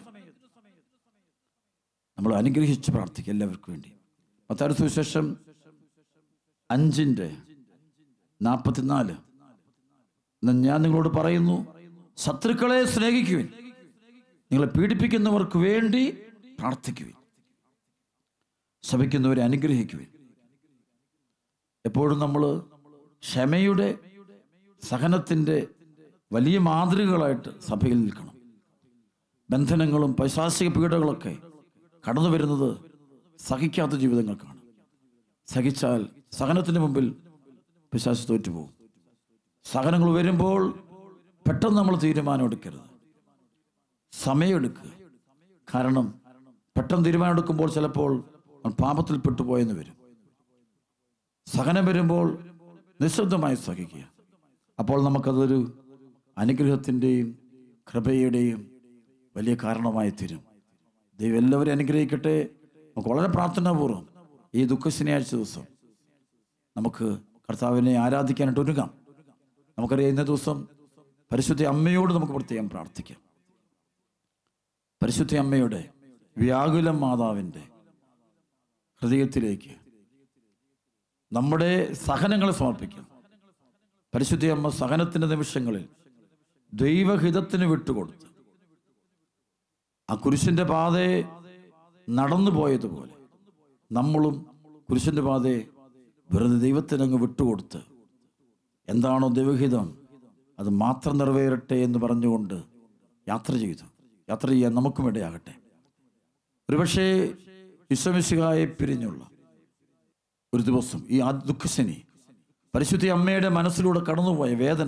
നമ്മൾ അനുഗ്രഹിച്ച് പ്രാർത്ഥിക്കുക എല്ലാവർക്കും വേണ്ടി പത്താറ് സുവിശേഷം അഞ്ചിൻ്റെ നാൽപ്പത്തിനാല് എന്നാൽ ഞാൻ നിങ്ങളോട് പറയുന്നു ശത്രുക്കളെ സ്നേഹിക്കുവിൻ നിങ്ങളെ പീഡിപ്പിക്കുന്നവർക്ക് വേണ്ടി പ്രാർത്ഥിക്കുവിൻ ശപിക്കുന്നവരെ അനുഗ്രഹിക്കുവിൻ എപ്പോഴും നമ്മൾ ക്ഷമയുടെ സഹനത്തിൻ്റെ വലിയ മാതൃകകളായിട്ട് സഭയിൽ നിൽക്കണം ബന്ധനങ്ങളും പൈശാചിക പീഡകളൊക്കെ കടന്നു വരുന്നത് സഹിക്കാത്ത ജീവിതങ്ങൾക്കാണ് സഹിച്ചാൽ സഹനത്തിന് മുമ്പിൽ പിശാച് തോറ്റുപോകും സഹനങ്ങൾ വരുമ്പോൾ പെട്ടെന്ന് നമ്മൾ തീരുമാനമെടുക്കരുത് സമയമെടുക്കുക കാരണം പെട്ടെന്ന് തീരുമാനമെടുക്കുമ്പോൾ ചിലപ്പോൾ നമ്മൾ പാപത്തിൽ പെട്ടുപോയെന്ന് വരും സഹനം വരുമ്പോൾ നിശബ്ദമായി സഹിക്കുക അപ്പോൾ നമുക്കതൊരു അനുഗ്രഹത്തിൻ്റെയും കൃപയുടെയും വലിയ കാരണമായി തീരും ദൈവം എല്ലാവരും അനുഗ്രഹിക്കട്ടെ നമുക്ക് വളരെ പ്രാർത്ഥനാപൂർവ്വം ഈ ദുഃഖശനിയാഴ്ച ദിവസം നമുക്ക് കർത്താവിനെ ആരാധിക്കാനായിട്ട് ഒരുങ്ങാം നമുക്കറിയാം ഇന്ന ദിവസം പരിശുദ്ധ അമ്മയോട് നമുക്ക് പ്രത്യേകം പ്രാർത്ഥിക്കാം പരിശുദ്ധ അമ്മയുടെ വ്യാകുല മാതാവിൻ്റെ ഹൃദയത്തിലേക്ക് നമ്മുടെ സഹനങ്ങളെ സമർപ്പിക്കാം പരിശുദ്ധ അമ്മ സഹനത്തിന്റെ നിമിഷങ്ങളിൽ ദൈവഹിതത്തിന് വിട്ടുകൊടുത്ത് ആ കുരിശിന്റെ പാതയെ നടന്നു പോയതുപോലെ നമ്മളും കുരിശിൻ്റെ പാതയെ വെറുതെ ദൈവത്തിനങ്ങ് വിട്ടുകൊടുത്ത് എന്താണോ ദൈവഹിതം അത് മാത്രം നിറവേറട്ടെ എന്ന് പറഞ്ഞുകൊണ്ട് യാത്ര ചെയ്തു യാത്ര ചെയ്യാൻ നമുക്കും ഇടയാകട്ടെ ഒരുപക്ഷേ വിശ്വമിശികായെ പിരിഞ്ഞുള്ള ഒരു ദിവസം ഈ ആ ദുഃഖശനി പരിശുദ്ധി അമ്മയുടെ മനസ്സിലൂടെ കടന്നുപോയ വേദന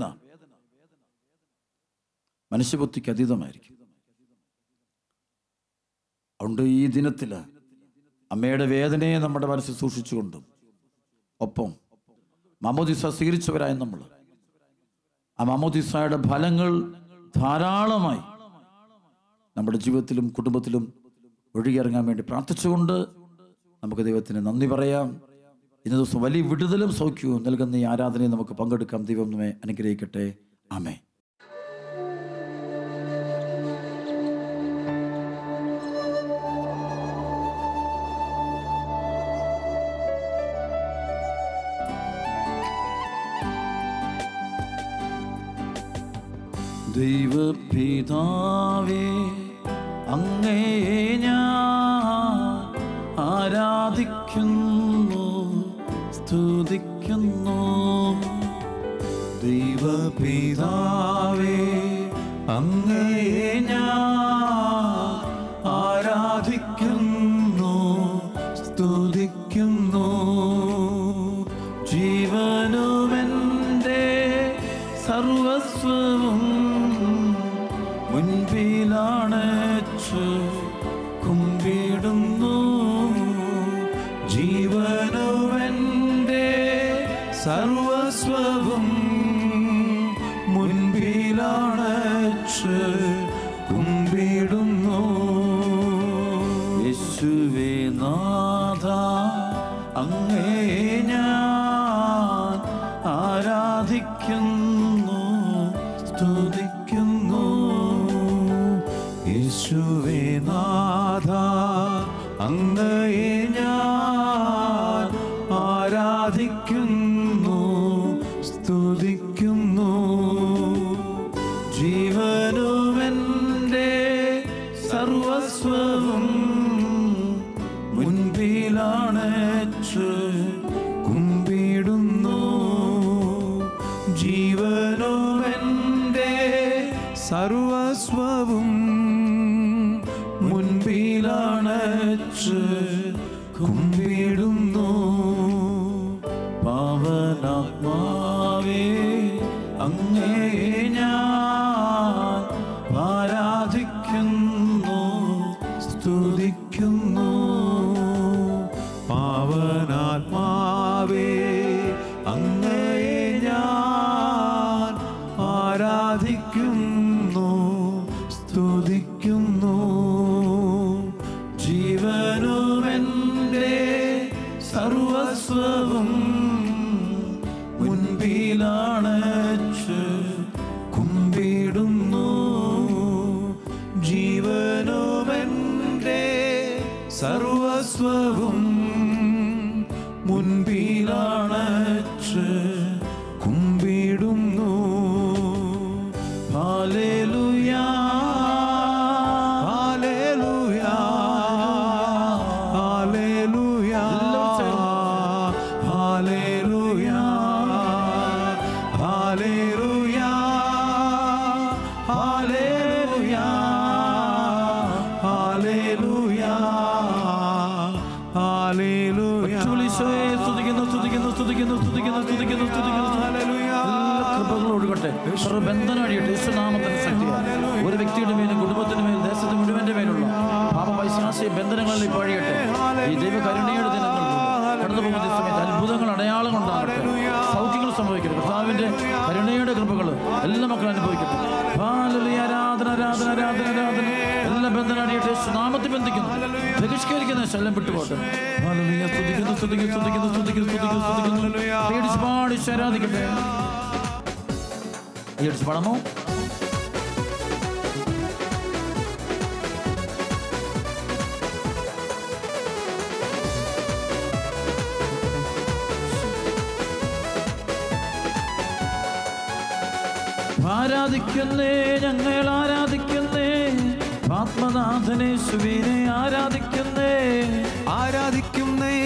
മനുഷ്യബുദ്ധിക്ക് അതീതമായിരിക്കും അതുകൊണ്ട് ഈ ദിനത്തിൽ അമ്മയുടെ വേദനയെ നമ്മുടെ മനസ്സിൽ സൂക്ഷിച്ചുകൊണ്ടും ഒപ്പം മമോദിസ സ്വീകരിച്ചവരായ നമ്മൾ ആ മമോദിസയുടെ ഫലങ്ങൾ ധാരാളമായി നമ്മുടെ ജീവിതത്തിലും കുടുംബത്തിലും ഒഴുകിയിറങ്ങാൻ വേണ്ടി പ്രാർത്ഥിച്ചുകൊണ്ട് നമുക്ക് ദൈവത്തിന് നന്ദി പറയാം ഇന്ന ദിവസം വലിയ വിടുതലും സൗഖ്യവും നൽകുന്ന ഈ ആരാധനയെ നമുക്ക് പങ്കെടുക്കാം ദൈവം നമ്മെ അനുഗ്രഹിക്കട്ടെ ആമേ ദൈവപിതാവേ അങ്ങയെ ഞാൻ ആരാധിക്കുന്നു സ്തുതിക്കുന്നു ദൈവപിതാവേ അങ്ങയെ ഞാൻ ആരാധിക്കുന്നു സ്തുതിക്കുന്നു ജീവനുമെൻ്റെ സർവസ്വവും മുൻപിലാണച്ചു കുമ്പിടുന്നു ജീവനുമെൻ്റെ സർവസ്വവും മുൻപിലാണച്ച് കുമ്പിടുന്നു യേശുവേ നാഥ അങ്ങേ ഞാൻ ആരാധിക്കുന്നു സ്തുതിക്കുന്നു യേശുവേ നാഥ അങ്ങയെ ഞാൻ ആരാധിക്കുന്നു സ്തുതിക്കുന്നു ജീവനുമെൻ്റെ സർവസ്വവും മുൻപിലാണച്ചു കുമ്പിടുന്നു ജീവനുമെൻ്റെ സർവസ്വവും മുൻപിലാണച്ച് കുമ്പിടുന്നു പാവനാത്മാവേ അങ്ങേ ഞാൻ ആരാധിക്കുന്നു സ്തുതിക്കുന്നു പാവനാത്മാവേ അങ്ങയെ ഞാൻ ആരാധിക്കുന്നു സ്തുതിക്കുന്നു ജീവനുമെൻ്റെ സർവസ്വവും മുൻപിലാണച്ച് കുമ്പിടുന്നു ജീവനുമെൻ്റെ സർവസ്വവും മുൻപിലാണച്ച് കുമ്പിടുന്നു ഹാലേലുയാ ഹാലേലൂയാ ഹാലേലൂയാ ഹാലേലൂയാ ഹാലേലൂയാ ഹാലേലൂയാ ഹാലേലൂയാ ഹാലേലൂയാ ഈശോയെ സ്തുതിക്കുന്നു സ്തുതിക്കുന്നു സ്തുതിക്കുന്നു സ്തുതിക്കുന്നു സ്തുതിക്കുന്നു സ്തുതിക്കുന്നു ഹല്ലേലൂയാ. എല്ലാ കൃപകളും ഒഴുകട്ടെ സർവ്വബന്ധനം അടിയട്ടെ യേശുനാമത്തിന് ശക്തിയാണ് ഒരു വ്യക്തിയുടെ മേലും കുടുംബത്തിന്റെ മേലും ദേശത്ത് മുഴുവന്റെ മേലുള്ള പാപപൈശാസിയ ബന്ധനങ്ങളിൽ ഇപ്പോൾ അഴിയട്ടെ ഈ ദൈവ കരുണയുടെ ദിനങ്ങൾ കടന്നു പോകുന്ന ഈ സമയത്ത് അത്ഭുതങ്ങൾ അടയാളങ്ങൾ ഉണ്ടാകട്ടെ സൗഖ്യങ്ങൾ സംഭവിക്കട്ടെ കർത്താവിന്റെ കരുണയുടെ കൃപകൾ എല്ലാ മക്കളും അനുഭവിക്കട്ടെ ഹാലലുയ, ആരാധന ആരാധന ആരാധന ആരാധന എല്ലാ ബന്ധനം അടിയട്ടെ യേശുനാമത്തിൽ ബന്ധിക്കുന്നു ബഹിഷ്കരിക്കുന്ന ശല്യം വിട്ടുപോട്ടെ ഹാലലുയ, സ്തുതിക്കുന്നു സ്തുതിക്കുന്നു സ്തുതിക്കുന്നു സ്തുതിക്കുന്നു സ്തുതിക്കുന്നു സ്തുതിക്കുന്നു പേടിച്ച് പാടിച്ച് ആരാധിക്കട്ടെ പേടിച്ച് പാടാമോ ആരാധിക്കുന്നേ ഞങ്ങൾ ആരാധിക്കുന്നേ ആത്മനാഥനെ സുവീനെ ആരാധിക്കുന്നേ ആരാധിക്കുന്നേ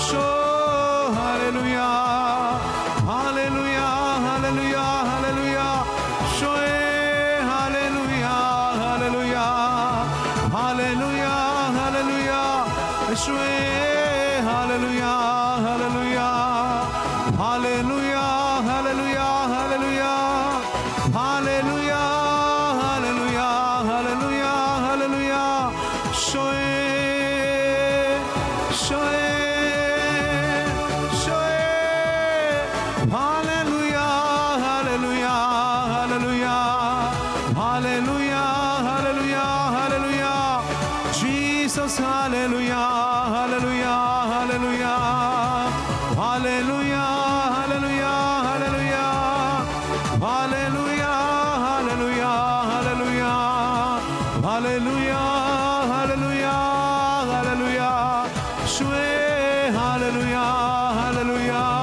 Sho, hallelujah. Hallelujah, hallelujah, hallelujah. Shoe, hallelujah, hallelujah. Hallelujah, hallelujah. Shoe, hallelujah, hallelujah. Hallelujah, hallelujah, hallelujah. Hallelujah, hallelujah, hallelujah, hallelujah. Shoe, shoe, shoe. Hallelujah, hallelujah, hallelujah. Hallelujah, hallelujah, hallelujah. Jesus, hallelujah, hallelujah, hallelujah. Hallelujah, hallelujah, hallelujah. Hallelujah, hallelujah, hallelujah. Hallelujah, hallelujah, hallelujah. Shwe, hallelujah, hallelujah.